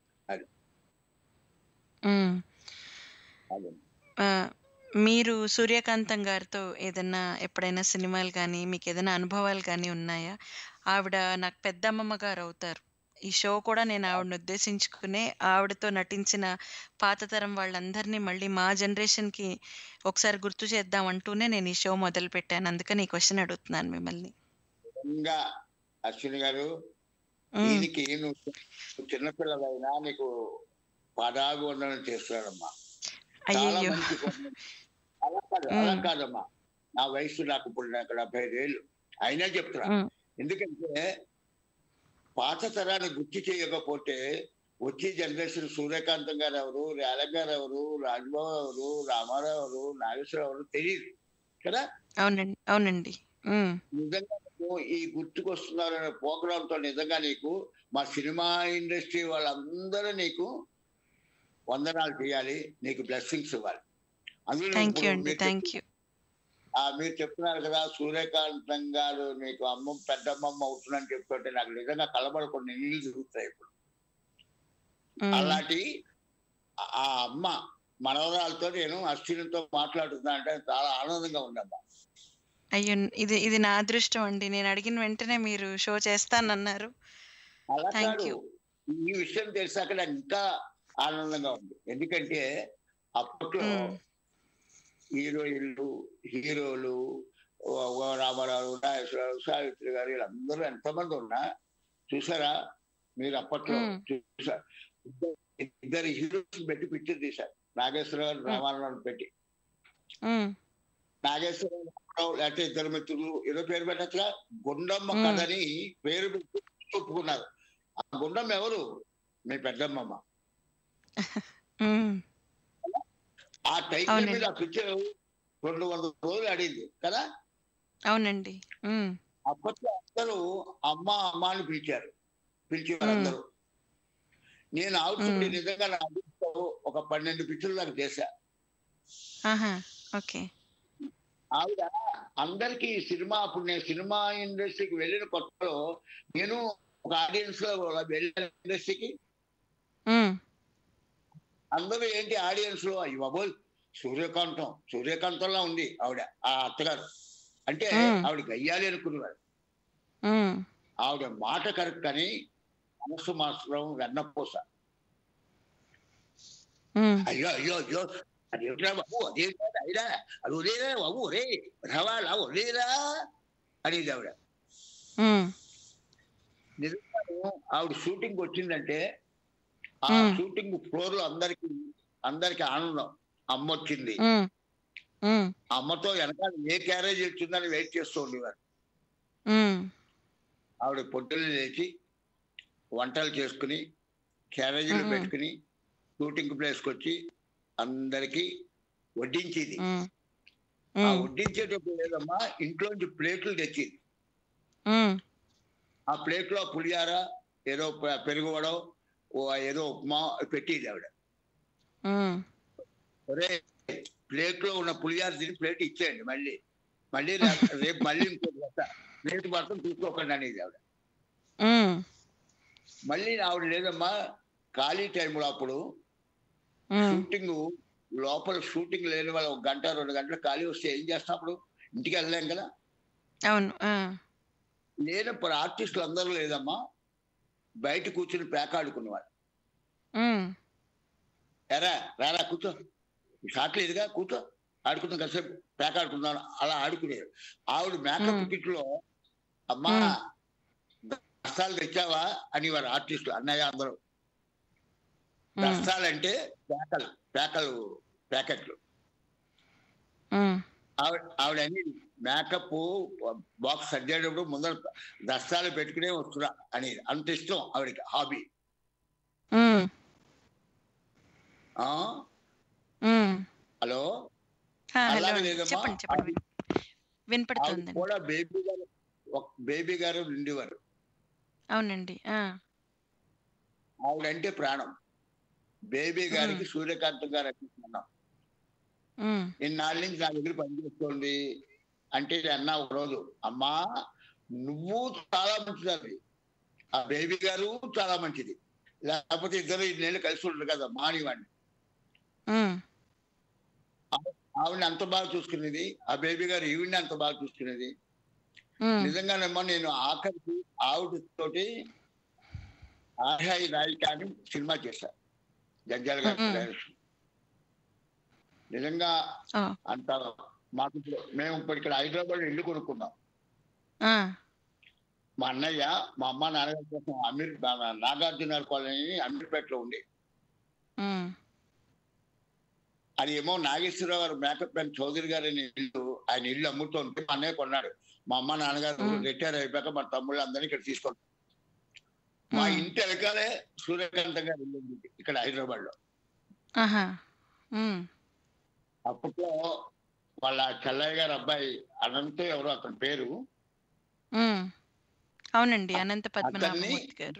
ఉమ్. అది ఆ, మీరు సూర్యకాంతం గారితో ఏదైనా ఎప్పుడైనా సినిమాలు కానీ మీకు ఏదైనా అనుభవాలు కానీ ఉన్నాయా ఆవిడ నాకు పెద్దమ్మమ్మ గారు అవుతారు ఈ షో కూడా నేను ఆవిడని ఉద్దేశించుకునే ఆవిడతో నటించిన పాత తరం వాళ్ళందరినీ మళ్ళీ మా జనరేషన్ కి ఒకసారి గుర్తు చేద్దాం అంటూనే నేను ఈ షో మొదలు పెట్టాను అందుకని ఈ క్వశ్చన్ అడుగుతున్నాను మిమ్మల్ని నిజంగా అశ్విని గారు ఉమ్, దీనికి నువ్వు నువ్వు చిన్నపిల్లలైనా నీకు పదాభివందనం చేస్తున్నాడమ్మా చాలా అయ్యయ్యో మంచి పనులు. అలా కాదు అలా ఉమ్. కాదమ్మా నా వయసు నాకు ఇప్పుడు నాకు డెబ్బై ఐదు ఏళ్ళు అయినా చెప్తున్నా ఉమ్, ఎందుకంటే పాత తరాన్ని గుర్తు చేయకపోతే వచ్చే జనరేషన్ సూర్యకాంతం గారు ఎవరు రేలం గారు ఎవరు రాజబాబు ఎవరు రామారావు ఎవరు నాగేశ్వరరావు ఎవరు తెలియదు కదా అవునండి అవునండి ఉమ్, నిజంగా నువ్వు ఈ గుర్తుకొస్తున్నారనే ప్రోగ్రామ్ తో నిజంగా నీకు మా సినిమా ఇండస్ట్రీ వాళ్ళందరూ నీకు వందనాలు చేయాలి నీకు బ్లెస్సింగ్స్ ఇవ్వాలి అందులో థ్యాంక్ యూ ఇప్పుడు అండి మీరు థ్యాంక్ యూ ఆ మీరు చెప్తున్నారు కదా సూర్యకాంతం గారు నీకు అమ్మ పెద్దమ్మమ్మ అవుతుందని చెప్తుంటే నాకు నిజంగా కలబడకుండా నీళ్ళు తిరుగుతాయి ఇప్పుడు అలాంటి ఆ- ఆ అమ్మ మనవరాలతో నేను అశ్వినితో మాట్లాడుతున్నా అంటే చాలా ఆనందంగా ఉందమ్మా అయ్యో ఇది ఇది నా అదృష్టం అండి నేను అడిగిన వెంటనే మీరు షో చేస్తానన్నారు అలా Thank కాదు you. ఈ విషయం తెలిసాక నాకు ఇంకా ఆనందంగా ఉంది ఎందుకంటే అప్పట్లో మ్మ్. హీరోయిన్లు హీరోలు ఓ- ఓ రామారావు నాగేశ్వరరావు సావిత్రి గారు వీళ్ళందరూ ఎంతమంది ఉన్నా చూసారా మీరు అప్పట్లో మ్మ్. చూసారు ఇద్దరు- ఇద్దరు హీరోస్ పెట్టి పిక్చర్ తీశారు నాగేశ్వరరావు మ్మ్. రామారావు పెట్టి ఉమ్, నాగేశ్వరరావు రామారావు లేకపోతే ఇద్దరు మిత్రులు ఏదో పేరు పెట్టచ్చుగా గుండమ్మ మ్మ్. కథని పేరు పెట్టి ఒప్పుకున్నారు ఆ గుండమ్మ ఎవరు మీ పెద్దమ్మమ్మ ఉమ్, ఆ టైటిల్ అవునండి. మీద ఆ పిక్చర్ రెండు వందల రోజులు ఆడింది కదా అవునండి ఉమ్, అప్పట్లో అందరూ అమ్మ అమ్మ అని పిలిచారు పిలిచారు మ్మ్. అందరూ నేను ఆవిడ మ్మ్. నిజంగా నా అదృష్టం ఒక పన్నెండు పిక్చర్లు నాకు చేశా ఆహా ఓకే ఆవిడ అందరికి సినిమా అప్పుడు నేను సినిమా ఇండస్ట్రీకి వెళ్ళిన కొత్తలో నేను ఒక ఆడియన్స్ లో వెళ్ళిన ఇండస్ట్రీకి ఉమ్, అందరూ ఏంటి ఆడియన్స్ లో అయ్యి బాబోయ్ సూర్యకాంతం సూర్యకాంతంలా ఉంది ఆవిడ ఆ అత్తగారు అంటే మ్మ్. ఆవిడ గయ్యాలి అనుకునేవారు ఉమ్, ఆవిడ మాట కరెక్ట్ కానీ మనసు మాత్రం వెన్నపూస ఉమ్, అయ్యో అయ్యో అయ్యో అదేమిట్రా బాబు అదే అయినా అది ఒరేరా బాబు ఒరే రవాలా ఒరేరా అనేది ఆవిడ ఉమ్, నిజంగాను ఆవిడ షూటింగ్ వచ్చిందంటే ఆ మ్మ్. షూటింగ్ ఫ్లోర్ లో అందరికి అందరికి ఆనందం అమ్మ వచ్చింది ఉమ్, ఉమ్, అమ్మతో వెనకాల ఏ క్యారేజ్ వచ్చిందని వెయిట్ చేస్తూ ఉండేవారు ఉమ్, ఆవిడ పొద్దున్న లేచి వంటలు చేసుకుని క్యారేజీలు మ్మ్. పెట్టుకుని షూటింగ్ ప్లేస్కి వచ్చి అందరికి వడ్డించేది ఉమ్, ఆ ఉమ్, వడ్డించేటప్పుడు లేదమ్మా ఇంట్లోంచి ప్లేట్లు తెచ్చి ఉమ్, ఆ ప్లేట్ లో పులిహార ఏదో పె- పెరుగు వడం ఓ ఏదో ఉప్మా పెట్టేది ఆవిడ ఉమ్, ఒరే ప్లేట్ లో ఉన్న పులిహార తిని ప్లేట్ ఇచ్చేయండి మళ్ళీ మళ్ళీ రే- రేపు మళ్ళీ ఇంకోటి వస్తా ప్లేట్ మాత్రం తీసుకోకండి అనేది ఆవిడ ఉమ్, మళ్ళీ ఆవిడ లేదమ్మా ఖాళీ టైంలో అప్పుడు ఉమ్, షూటింగ్ లోపల షూటింగ్ లేని వాళ్ళు ఒక గంట రెండు గంటలు ఖాళీ వస్తే ఏం చేస్తాం అప్పుడు ఇంటికి వెళ్ళలేం కదా అవును ఆ, లేనప్పుడు ఆర్టిస్టులు అందరూ లేదమ్మా బయట కూర్చుని పేకాడుకునేవాళ్ళు ఉమ్, ఎరా రారా కూర్చో షాట్ లేదుగా కూర్చో ఆడుకుందాం కాసేపు పేక ఆడుకుందాం అలా ఆడుకునేది ఆవిడ మేకప్ మ్మ్. కిట్ లో అమ్మా మ్మ్. దస్తాలు తెచ్చావా అనేవారు ఆర్టిస్టులు అన్నయ్య అందరూ ఉమ్, దస్తాలంటే పేకలు పేకలు ప్యాకెట్లు ఉమ్, ఆవిడ ఆవిడ అన్ని మేకప్ బాక్స్ సర్దేటప్పుడు ముందర దస్తాలు పెట్టుకునే వస్తున్నా అనేది అంత ఇష్టం ఆవిడకి హాబీ ఉమ్, ఆ ఉమ్. హలో ఆ, హలో అలాగే అండి. లేదమ్మా. చెప్పండి చెప్పండి విన్- ఆవిడ వినపడుతుందండి కూడా బేబీ గారు ఒక బేబీ గారు ఉండేవారు అవునండి ఆ, ఆవిడంటే ప్రాణం బేబీ గారికి సూర్యకాంత్ గారు అంటున్నాం ఉమ్, ఇన్నాళ్ళ నుంచి నా దగ్గర పనిచేస్తోంది అంటే అన్నా ఒక రోజు అమ్మా నువ్వు చాలా మంచిది ఆ బేబీ గారు చాలా మంచిది లేకపోతే ఇద్దరు ఇన్నేళ్ళు కలిసి ఉండరు కదా మానివ్వండి ఉమ్, ఆవిడని అంత బాగా చూసుకునేది ఆ బేబీ గారు ఈవిడ్ని అంత బాగా చూసుకునేది ఉమ్, నిజంగానేమో నేను ఆఖరికి ఆవిడ తోటి ఆహాయి నాయిక అని సినిమా చేశా జడ్జాల గారి మ్మ్. డైరెక్షన్ నిజంగా ఆ, అంత మాకు ఇప్పుడు మేము ఇప్పుడు ఇక్కడ హైదరాబాద్ ఇల్లు కొనుక్కున్నాం ఆ, మా అన్నయ్య మా అమ్మ నాన్నగారి కోసం అమీర్ నాగార్జున కాలనీ అమీర్పేటలో ఉంది ఉమ్, అది ఏమో నాగేశ్వరరావు గారు మేకప్ మ్యాన్ చౌదరి గారి ఇల్లు ఆయన ఇల్లు అమ్ముతుంటే మా అన్నయ్య కొన్నాడు మా అమ్మ నాన్నగారు మ్మ్. రిటైర్ అయిపోయాక మా తమ్ముళ్ళు అందరినీ ఇక్కడ తీసుకున్నాం మా ఉమ్, ఇంటి వెనకాలే సూర్యకాంత గారి ఇల్లు ఉంది ఇక్కడ హైదరాబాద్ లో ఆహా, ఉమ్, అప్పట్లో వాళ్ళ చెల్లయ్య గారి అబ్బాయి అనంత ఎవరో అతని పేరు ఉమ్. అవునండి అనంత పద్మనాభమూర్తి గారు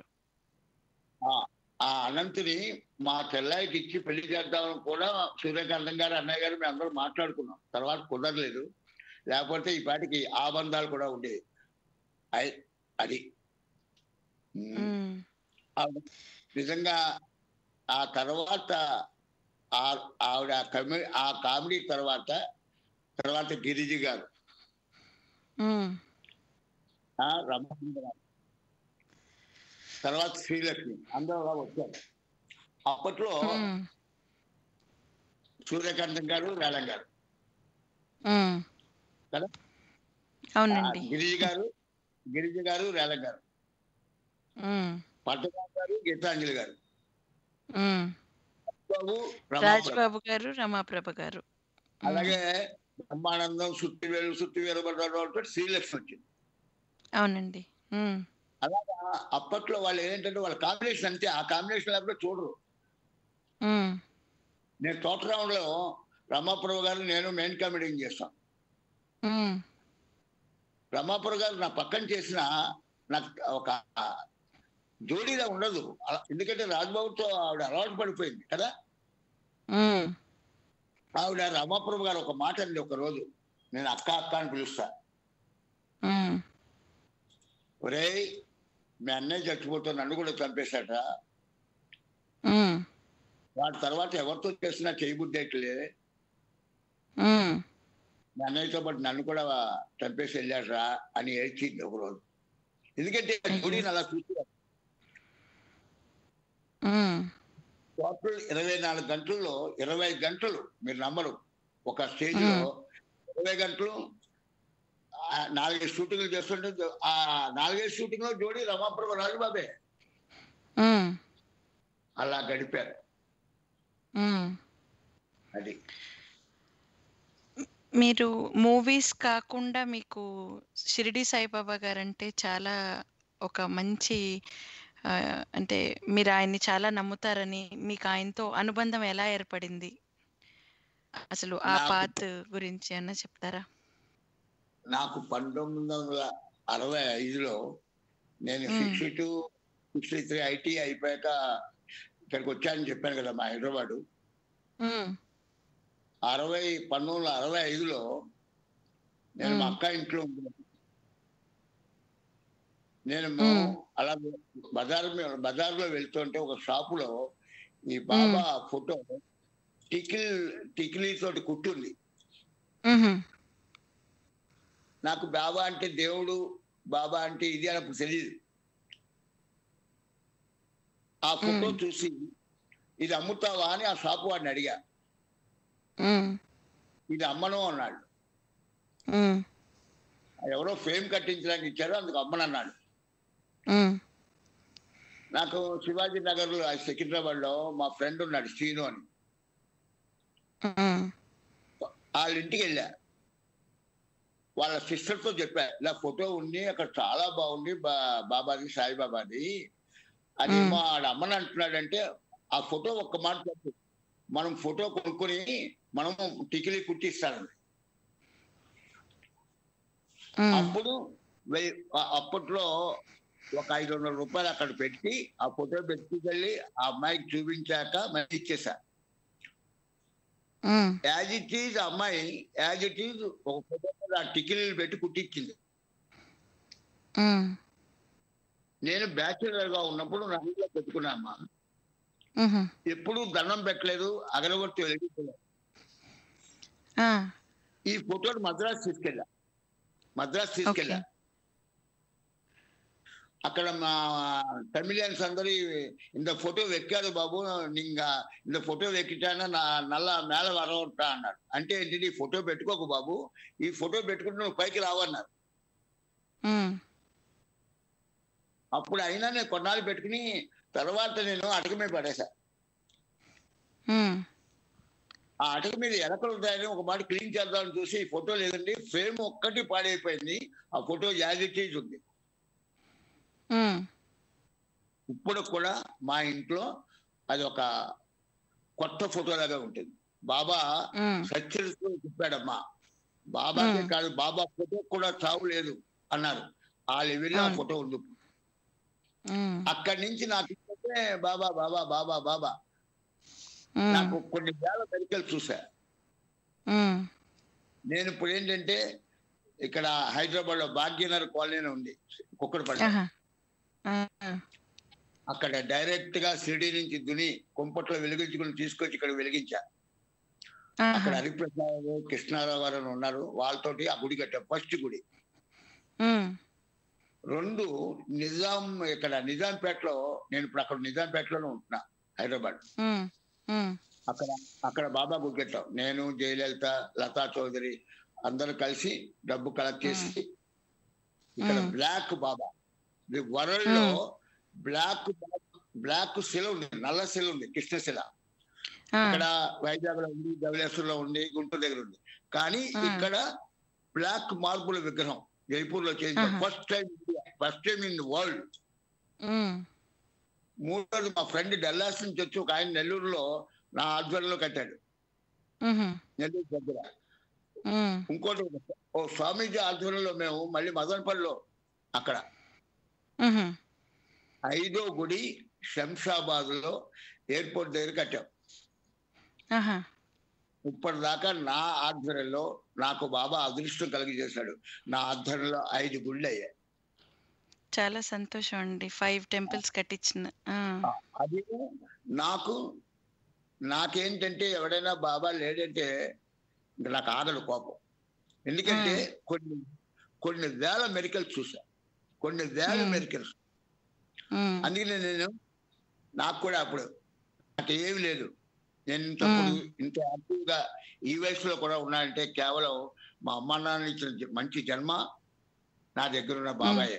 ఆ అనంతుని మా చెల్లాయికి ఇచ్చి పెళ్లి చేద్దామని కూడా సూర్యకాంతం గారు అన్నయ్య గారు మేము అందరూ మాట్లాడుకున్నాం తర్వాత కుదరలేదు లేకపోతే ఈ పాటికి ఆ బంధాలు కూడా ఉండేవి అయ్- అది ఉమ్. ఉమ్, ఆవిడ నిజంగా ఆ తర్వాత ఆ- ఆవిడ కమె ఆ కామెడీ తర్వాత తర్వాత గిరిజి గారు ఉమ్, ఆ రమణరావు తర్వాత శ్రీలక్ష్మి అందరూ అలా వచ్చారు అప్పట్లో ఉమ్, సూర్యకాంతం గారు వేలం గారు ఉమ్. కదా? ఆ అవునండి గిరిజి గారు గిరిజి గారు రేలం గారు ఉమ్, పట్టరాజు గారు గీతాంజలి గారు ఉమ్. బాబు రాజ్ రమాప్రభ. బాబు గారు రమాప్రభ గారు ఉమ్, అలాగే బ్రహ్మానందం సుత్తివేలు సుత్తివేలు పడ్డ శ్రీలక్ష్మి వచ్చింది అవునండి ఉమ్, అలాగా అప్పట్లో వాళ్ళు ఏంటంటే వాళ్ళ కాంబినేషన్ అంతే ఆ కాంబినేషన్ లేకపోతే చూడరు ఉమ్, నేను తోటరావులో లో రమాప్రభు గారు నేను మెయిన్ కామెడీని చేస్తాం ఉమ్, రమాపురం గారు నా పక్కన చేసిన నాకు ఒక జోడీలా ఉండదు అలా- ఎందుకంటే రాజ్బాబుతో ఆవిడ అలవాటు పడిపోయింది కదా ఉమ్, ఆవిడ రమాపురం గారు ఒక మాట అండి ఒక రోజు నేను అక్క అక్క అని పిలుస్తా ఉమ్, ఒరేయ్ మీ అన్నయ్య చచ్చిపోతే నన్ను కూడా చంపేశాట ఉమ్, వాటి తర్వాత ఎవరితో చేసినా చేయబుద్ధి అయితే ఉమ్, మీ అన్నయ్యతో పాటు నన్ను కూడా చంపేసి వెళ్ళాడరా అని ఏడ్చింది ఒక రోజు ఎందుకంటే జోడీని అలా చూసి ఉమ్, టోటల్ ఇరవై నాలుగు గంటల్లో ఇరవై గంటలు మీరు నమ్మరు ఒక స్టేజ్ లో ఇరవై గంటలు ఆ నాలుగైదు షూటింగ్లు చేస్తుంటే ఆ నాలుగైదు షూటింగ్ లో జోడి రమాప్రభ రాజుబాబే ఉమ్, అలా గడిపారు ఉమ్. అది మీరు మూవీస్ కాకుండా మీకు షిరిడి సాయిబాబా గారంటే చాలా ఒక మంచి ఆ, అంటే మీరు ఆయన్ని చాలా నమ్ముతారని మీకు ఆయనతో అనుబంధం ఎలా ఏర్పడింది అసలు ఆ నాకు- పాత్ గురించి అన్న చెప్తారా నాకు పంతొమ్మిది వందల అరవై ఐదులో నేను మ్మ్. Sixty two sixty three IT అయిపోయాక ఇక్కడికి వచ్చానని చెప్పాను కదా మా హైదరాబాదు ఉమ్, అరవై పంతొమ్మిది వందల అరవై ఐదులో నేను మా మ్మ్. అక్క ఇంట్లో ఉన్నాను నేను మ్మ్. అలా బజార్ మీ- బజార్లో వెళ్తుంటే ఒక షాపులో ఈ బాబా ఫోటో టికిల్ టికిలీ తోటి కుట్టుంది ఉహు, నాకు బాబా అంటే దేవుడు బాబా అంటే ఇది అని అప్పుడు తెలియదు ఆ ఫోటో మ్మ్. చూసి ఇది అమ్ముతావా అని ఆ షాపు వాడిని అడిగా ఉమ్, ఇది అమ్మను అన్నాడు ఉమ్, ఎవరో ఫ్రేమ్ కట్టించడానికి ఇచ్చారు అందుకు అమ్మనన్నాడు ఉమ్, నాకు శివాజీ నగర్ లో సికింద్రాబాద్ లో మా ఫ్రెండ్ ఉన్నాడు శ్రీను అని ఉమ్, వాళ్ళ ఇంటికి వెళ్ళా వాళ్ళ సిస్టర్ తో చెప్పా ఇలా ఫోటో ఉంది అక్కడ చాలా బాగుంది బా- బాబాది సాయిబాబాది అది మ్మ్. మా ఆడ అమ్మని అంటున్నాడంటే ఆ ఫోటో ఒక్క మాట చెప్పు మనం ఫోటో కొనుక్కొని మనం టికిలి కుట్టిస్తానండి ఉమ్, అప్పుడు వెయ్యి- ఆ- అప్పట్లో ఒక ఐదు వందల రూపాయలు అక్కడ పెట్టి ఆ ఫోటో పెట్టుకెళ్ళి ఆ అమ్మాయికి చూపించాక మళ్ళీ ఇచ్చేసా ఉమ్, యాజ్ ఇట్ ఈజ్ అమ్మాయి యాజ్ ఇట్ ఈజ్ ఒక ఫోటో మీద ఆ టికిలీలు పెట్టి కుట్టించింది ఉమ్, నేను బ్యాచులర్ గా ఉన్నప్పుడు నా ఇంట్లో పెట్టుకున్నామ్మా ఉహు, ఎప్పుడు దండం పెట్టలేదు అగరబత్తి వెలిగించలేదు ఆ, ఈ ఫోటోని మద్రాసు తీసుకెళ్ళా మద్రాసు తీసుకెళ్ళా అక్కడ మా తమిళియన్స్ అందరూ இந்த ఫోటో వెక్కారు బాబు ఇంకా இந்த ఫోటో వెక్కిటానా నా నల్ల మేళ వరవట్టా అన్నాడు అంటే ఏంటి ఈ ఫోటో పెట్టుకోకు బాబు ఈ ఫోటో పెట్టుకుంటే నువ్వు పైకి రావన్నారు ఉమ్, అప్పుడు అయినా నేను కొన్నాళ్ళు పెట్టుకుని తర్వాత నేను అటక మీద పడేసా ఉమ్, ఆ అటక మీద ఎలకలు ఉంటాయని ఒక మాట క్లీన్ చేద్దామని చూసి ఈ ఫోటో లేదండి ఫ్రేమ్ ఒక్కటి పాడైపోయింది ఆ ఫోటో యాజిటీజ్ ఉంది ఉమ్, ఇప్పుడు కూడా మా ఇంట్లో అది ఒక కొత్త ఫోటో లాగా ఉంటుంది బాబా ఉమ్, సత్యతో చెప్పాడమ్మా బాబాకే మ్మ్. కాదు బాబా ఫోటో కూడా చావు లేదు అన్నారు ఆ లెవెల్లో ఆ అవును. ఫోటో ఉంది ఉమ్, అక్కడి నుంచి నాకు ఏంటంటే బాబా బాబా బాబా బాబా ఉమ్, నాకు కొన్ని వేల మెడికల్ చూసా ఉమ్, నేను ఇప్పుడు ఏంటంటే ఇక్కడ హైదరాబాద్ లో భాగ్యనగర్ కాలనీ ఉంది కుక్కడపల్లి ఆహా, ఆ, అక్కడ డైరెక్ట్ గా షిరిడి నుంచి దుని కుంపట్లో వెలిగించుకుని తీసుకొచ్చి ఇక్కడ వెలిగించా అక్కడ ఆహా, హరిప్రసాద్ కృష్ణారావు గారు అని ఉన్నారు వాళ్ళతోటి ఆ గుడి కట్టా ఫస్ట్ గుడి ఉమ్, రెండు నిజాం ఇక్కడ నిజాంపేటలో నేను ఇప్పుడు అక్కడ నిజాంపేటలోనే ఉంటున్నా హైదరాబాద్ ఉమ్, ఉమ్, అక్కడ అక్కడ బాబా గుడి కట్టాం నేను జయలలిత లతా చౌదరి అందరూ కలిసి డబ్బు కలెక్ట్ చేసి ఇక్కడ మ్మ్. బ్లాక్ బాబా ది వరల్డ్ లో బ్లాక్ బ్లాక్ శిల ఉంది నల్ల శిల ఉంది కృష్ణశిల ఆ, ఇక్కడ వైజాగ్ లో ఉంది ధవళేశ్వర్ లో ఉంది గుంటూరు దగ్గర ఉంది కానీ ఆ. ఇక్కడ బ్లాక్ మార్బుల్ విగ్రహం జైపూర్ లో చేసిన ఆహా. First time first time in world ఉమ్, మూడోది మా ఫ్రెండ్ డల్లాస్ నుంచి వచ్చి ఒక ఆయన నెల్లూరులో నా ఆధ్వర్యంలో కట్టాడు ఉహు, నెల్లూరు దగ్గర ఉమ్, ఇంకోటి ఓ స్వామీజీ ఆధ్వర్యంలో మేము మళ్ళీ మదనపల్లిలో అక్కడ ఉహు, ఐదో గుడి శంషాబాద్ లో ఎయిర్పోర్ట్ దగ్గర కట్టాం ఆహా, ఇప్పటిదాకా నా ఆధ్వర్యంలో నాకు బాబా అదృష్టం కలిగజేశాడు నా ఆధ్వర్యంలో ఐదు గుళ్ళు అయ్యాయి చాలా సంతోషం అండి ఫైవ్ టెంపుల్స్ కట్టించిన ఆ, అది నాకు నాకేంటంటే ఎవడైనా బాబా లేడంటే ఇంక నాకు ఆగదు కోపం ఎందుకంటే కొన్ని కొన్ని వేల మెడికల్స్ చూసా కొన్ని వేల మ్మ్. మెడికల్స్ ఉమ్, అందుకనే నేను నాకు కూడా అప్పుడు నాకు ఏమి లేదు నేను ఇంతప్పుడు ఇంత యాక్టివ్గా ఈ వయసులో కూడా ఉన్నానంటే కేవలం మా అమ్మ నాన్న ఇచ్చిన జ- మంచి జన్మ నా దగ్గర ఉన్న బాబాయే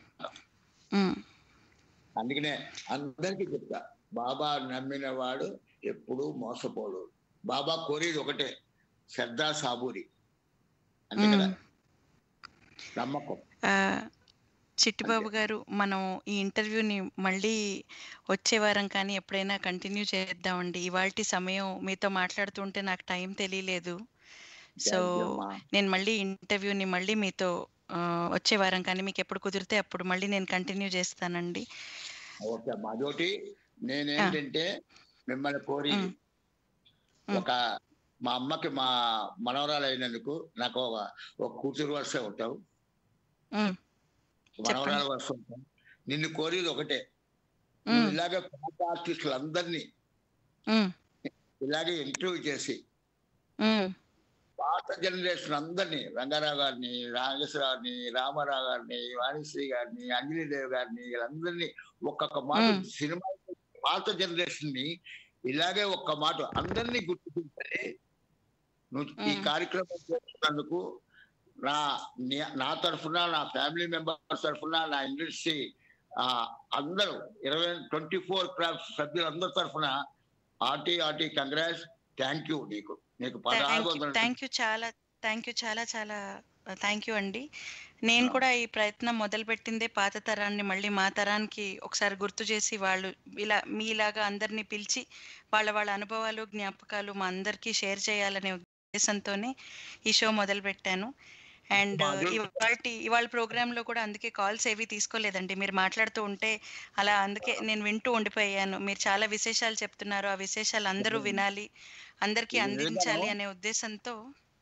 ఉమ్, అందుకనే అందరికీ చెప్తా బాబా నమ్మిన వాడు ఎప్పుడూ మోసపోడు బాబా కోరేది ఒకటే శ్రద్ధా సాబూరి అంతే కదా ఉమ్. నమ్మకం ఆ, చిట్టిబాబు గారు మనం ఈ ఇంటర్వ్యూని మళ్ళీ వచ్చే వారం కానీ ఎప్పుడైనా కంటిన్యూ చేద్దామండి ఇవాల్టి సమయం మీతో మాట్లాడుతుంటే నాకు టైం తెలియలేదు సో Thank you, అమ్మా. నేను మళ్ళీ ఇంటర్వ్యూని మళ్ళీ మీతో ఆ, వచ్చే వారం కానీ మీకు ఎప్పుడు కుదిరితే అప్పుడు మళ్ళీ నేను కంటిన్యూ చేస్తానండి ఓకే అమ్మా అదొకటి నేనేంటంటే మిమ్మల్ని కోరి ఉమ్. ఉమ్. ఒక మా అమ్మకి మా మనవరాలు అయినందుకు నాకు ఒక ఒక కూతురు వరుస ఉంటావు ఉమ్, మనవరాలు వరుస ఉంటావు నిన్ను కోరేది ఒకటే ఉమ్, నువ్వు ఇలాగే పాత ఆర్టిస్టులు అందరినీ ఉమ్, ఇలాగే ఇంటర్వ్యూ చేసి ఉమ్, పాత జనరేషన్ అందరినీ రంగారావు గారిని నాగేశ్వర గారిని రామారావు గారిని వాణిశ్రీ గారిని అంజలిదేవి గారిని వీళ్ళందరినీ ఒక్కొక్క మాట మ్మ్. సినిమా పాత జనరేషన్ ని ఇలాగే ఒక్క మాట అందరినీ గుర్తుకుంటే నువ్వు ఈ మ్మ్. కార్యక్రమం చేస్తున్నందుకు నా నీ- నా తరఫున నా ఫ్యామిలీ మెంబర్స్ తరఫున నా ఇండస్ట్రీ ఆ అందరూ ఇరవై ట్వంటీ ఫోర్ క్రాఫ్ట్ సభ్యులందరి తరఫున hearty hearty congrats thank you నీకు నీకు పదహారు థ్యాంక్ యూ వందల థ్యాంక్ యూ చాలా థ్యాంక్ యూ చాలా చాలా థ్యాంక్ యూ అండి నేను కూడా ఈ ప్రయత్నం మొదలుపెట్టిందే పాత తరాన్ని మళ్ళీ మా తరానికి ఒకసారి గుర్తు చేసి వాళ్ళు ఇలా మీలాగా అందరినీ పిలిచి వాళ్ళ వాళ్ళ అనుభవాలు జ్ఞాపకాలు మా అందరికీ షేర్ చేయాలనే ఉద్దేశంతోనే ఈ షో మొదలు పెట్టాను అండ్ మాధురి- ఇవాళ ఇవాళ ప్రోగ్రామ్ లో కూడా అందుకే కాల్స్ ఏవి తీసుకోలేదండి మీరు మాట్లాడుతూ ఉంటే అలా అందుకే నేను వింటూ ఉండిపోయాను మీరు చాలా విశేషాలు చెప్తున్నారు ఆ విశేషాలు అందరూ వినాలి అందరికీ ఇది అందించాలి వినడము- అనే ఉద్దేశంతో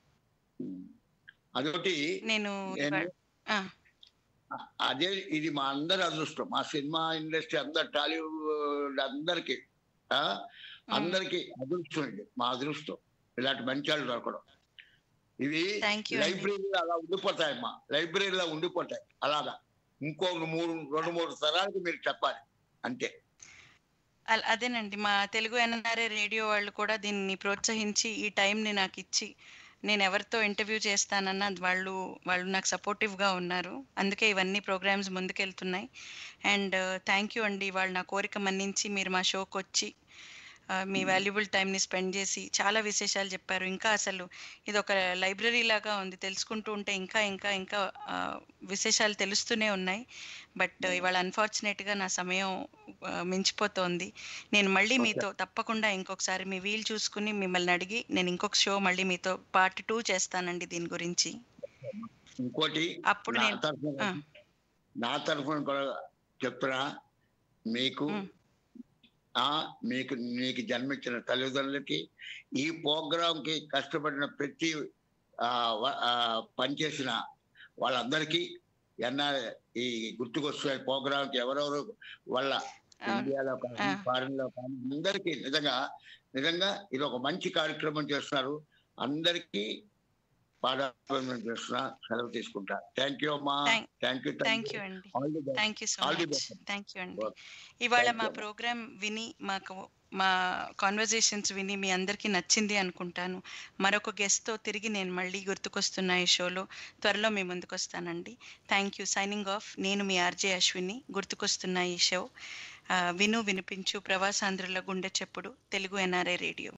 అదొకటి నేను నేను- ఇవాళ- ఆ, అదే ఇది మా అందరి అదృష్టం మా సినిమా ఇండస్ట్రీ అందరు టాలీవుడ్ అందరికి ఆ, అందరికి అదృష్టం ఇది మా అదృష్టం ఇలాంటి మంచి వాళ్ళు దొరకడం ఇవి Thank you అండి. లైబ్రరీలో అలా ఉండిపోతాయి అమ్మా లైబ్రరీలో ఉండిపోతాయి అలాగా ఇంకో మూడు రెండు మూడు తరాలకు మీరు చెప్పాలి అంతే అల్- అదేనండి మా తెలుగు ఎన్ఆర్ఏ రేడియో వాళ్ళు కూడా దీన్ని ప్రోత్సహించి ఈ టైంని నాకు ఇచ్చి నేను ఎవరితో ఇంటర్వ్యూ చేస్తానన్న వాళ్ళు వాళ్ళు నాకు supportive గా ఉన్నారు అందుకే ఇవన్నీ ప్రోగ్రామ్స్ ముందుకెళ్తున్నాయి అండ్ థ్యాంక్ యూ అండి వాళ్ళు నా కోరిక మన్నించి మీరు మా షోకి వచ్చి ఆ, మీ వాల్యుబుల్ టైంని స్పెండ్ చేసి చాలా విశేషాలు చెప్పారు ఇంకా అసలు ఇది ఒక లైబ్రరీ లాగా ఉంది తెలుసుకుంటూ ఉంటే ఇంకా ఇంకా ఇంకా ఆ, విశేషాలు తెలుస్తూనే ఉన్నాయి బట్ ఇవాళ అన్ఫార్చునేట్గా నా సమయం ఆ, మించిపోతోంది నేను మళ్ళీ Okay. మీతో తప్పకుండా ఇంకొకసారి మీ వీలు చూసుకుని మిమ్మల్ని అడిగి నేను ఇంకొక షో మళ్ళీ మీతో పార్ట్ టూ చేస్తానండి దీని గురించి ఇంకోటి అప్పుడు నా నేను తరఫున ఆ, నా తరఫున కూడా చెప్తున్నా మీకు ఉమ్, ఆ మీకు నీకు జన్మించిన తల్లిదండ్రులకి ఈ ప్రోగ్రామ్ కి కష్టపడిన ప్రతి ఆ, వ- ఆ, పనిచేసిన వాళ్ళందరికీ ఎన్ఆర్ ఈ గుర్తుకొస్తున్న ప్రోగ్రామ్ కి ఎవరెవరు వాళ్ళ అవును. ఇండియాలో కానీ ఆ. ఫారిన్ లో కానీ అందరికీ నిజంగా నిజంగా ఇది ఒక మంచి కార్యక్రమం చేస్తున్నారు అందరికీ పాదాభివందనం చేస్తున్నా సెలవు తీసుకుంటా థ్యాంక్ యూ అమ్మా Thank- thank you thank you అండి all the best thank you so All the much best. Thank you అండి Okay. ఇవాళ Thank మా you. ప్రోగ్రామ్ విని మాకు మా కాన్వర్జేషన్స్ విని మీ అందరికీ నచ్చింది అనుకుంటాను మరొక గెస్ట్తో తిరిగి నేను మళ్ళీ గుర్తుకొస్తున్న ఈ షోలో త్వరలో మీ ముందుకు వస్తానండి థ్యాంక్ యూ సైనింగ్ ఆఫ్ నేను మీ ఆర్జే అశ్విని గుర్తుకొస్తున్న ఈ షో ఆ, విను వినిపించు ప్రవాసాంధ్రుల గుండె చెప్పుడు తెలుగు ఎన్ఆర్ఐ రేడియో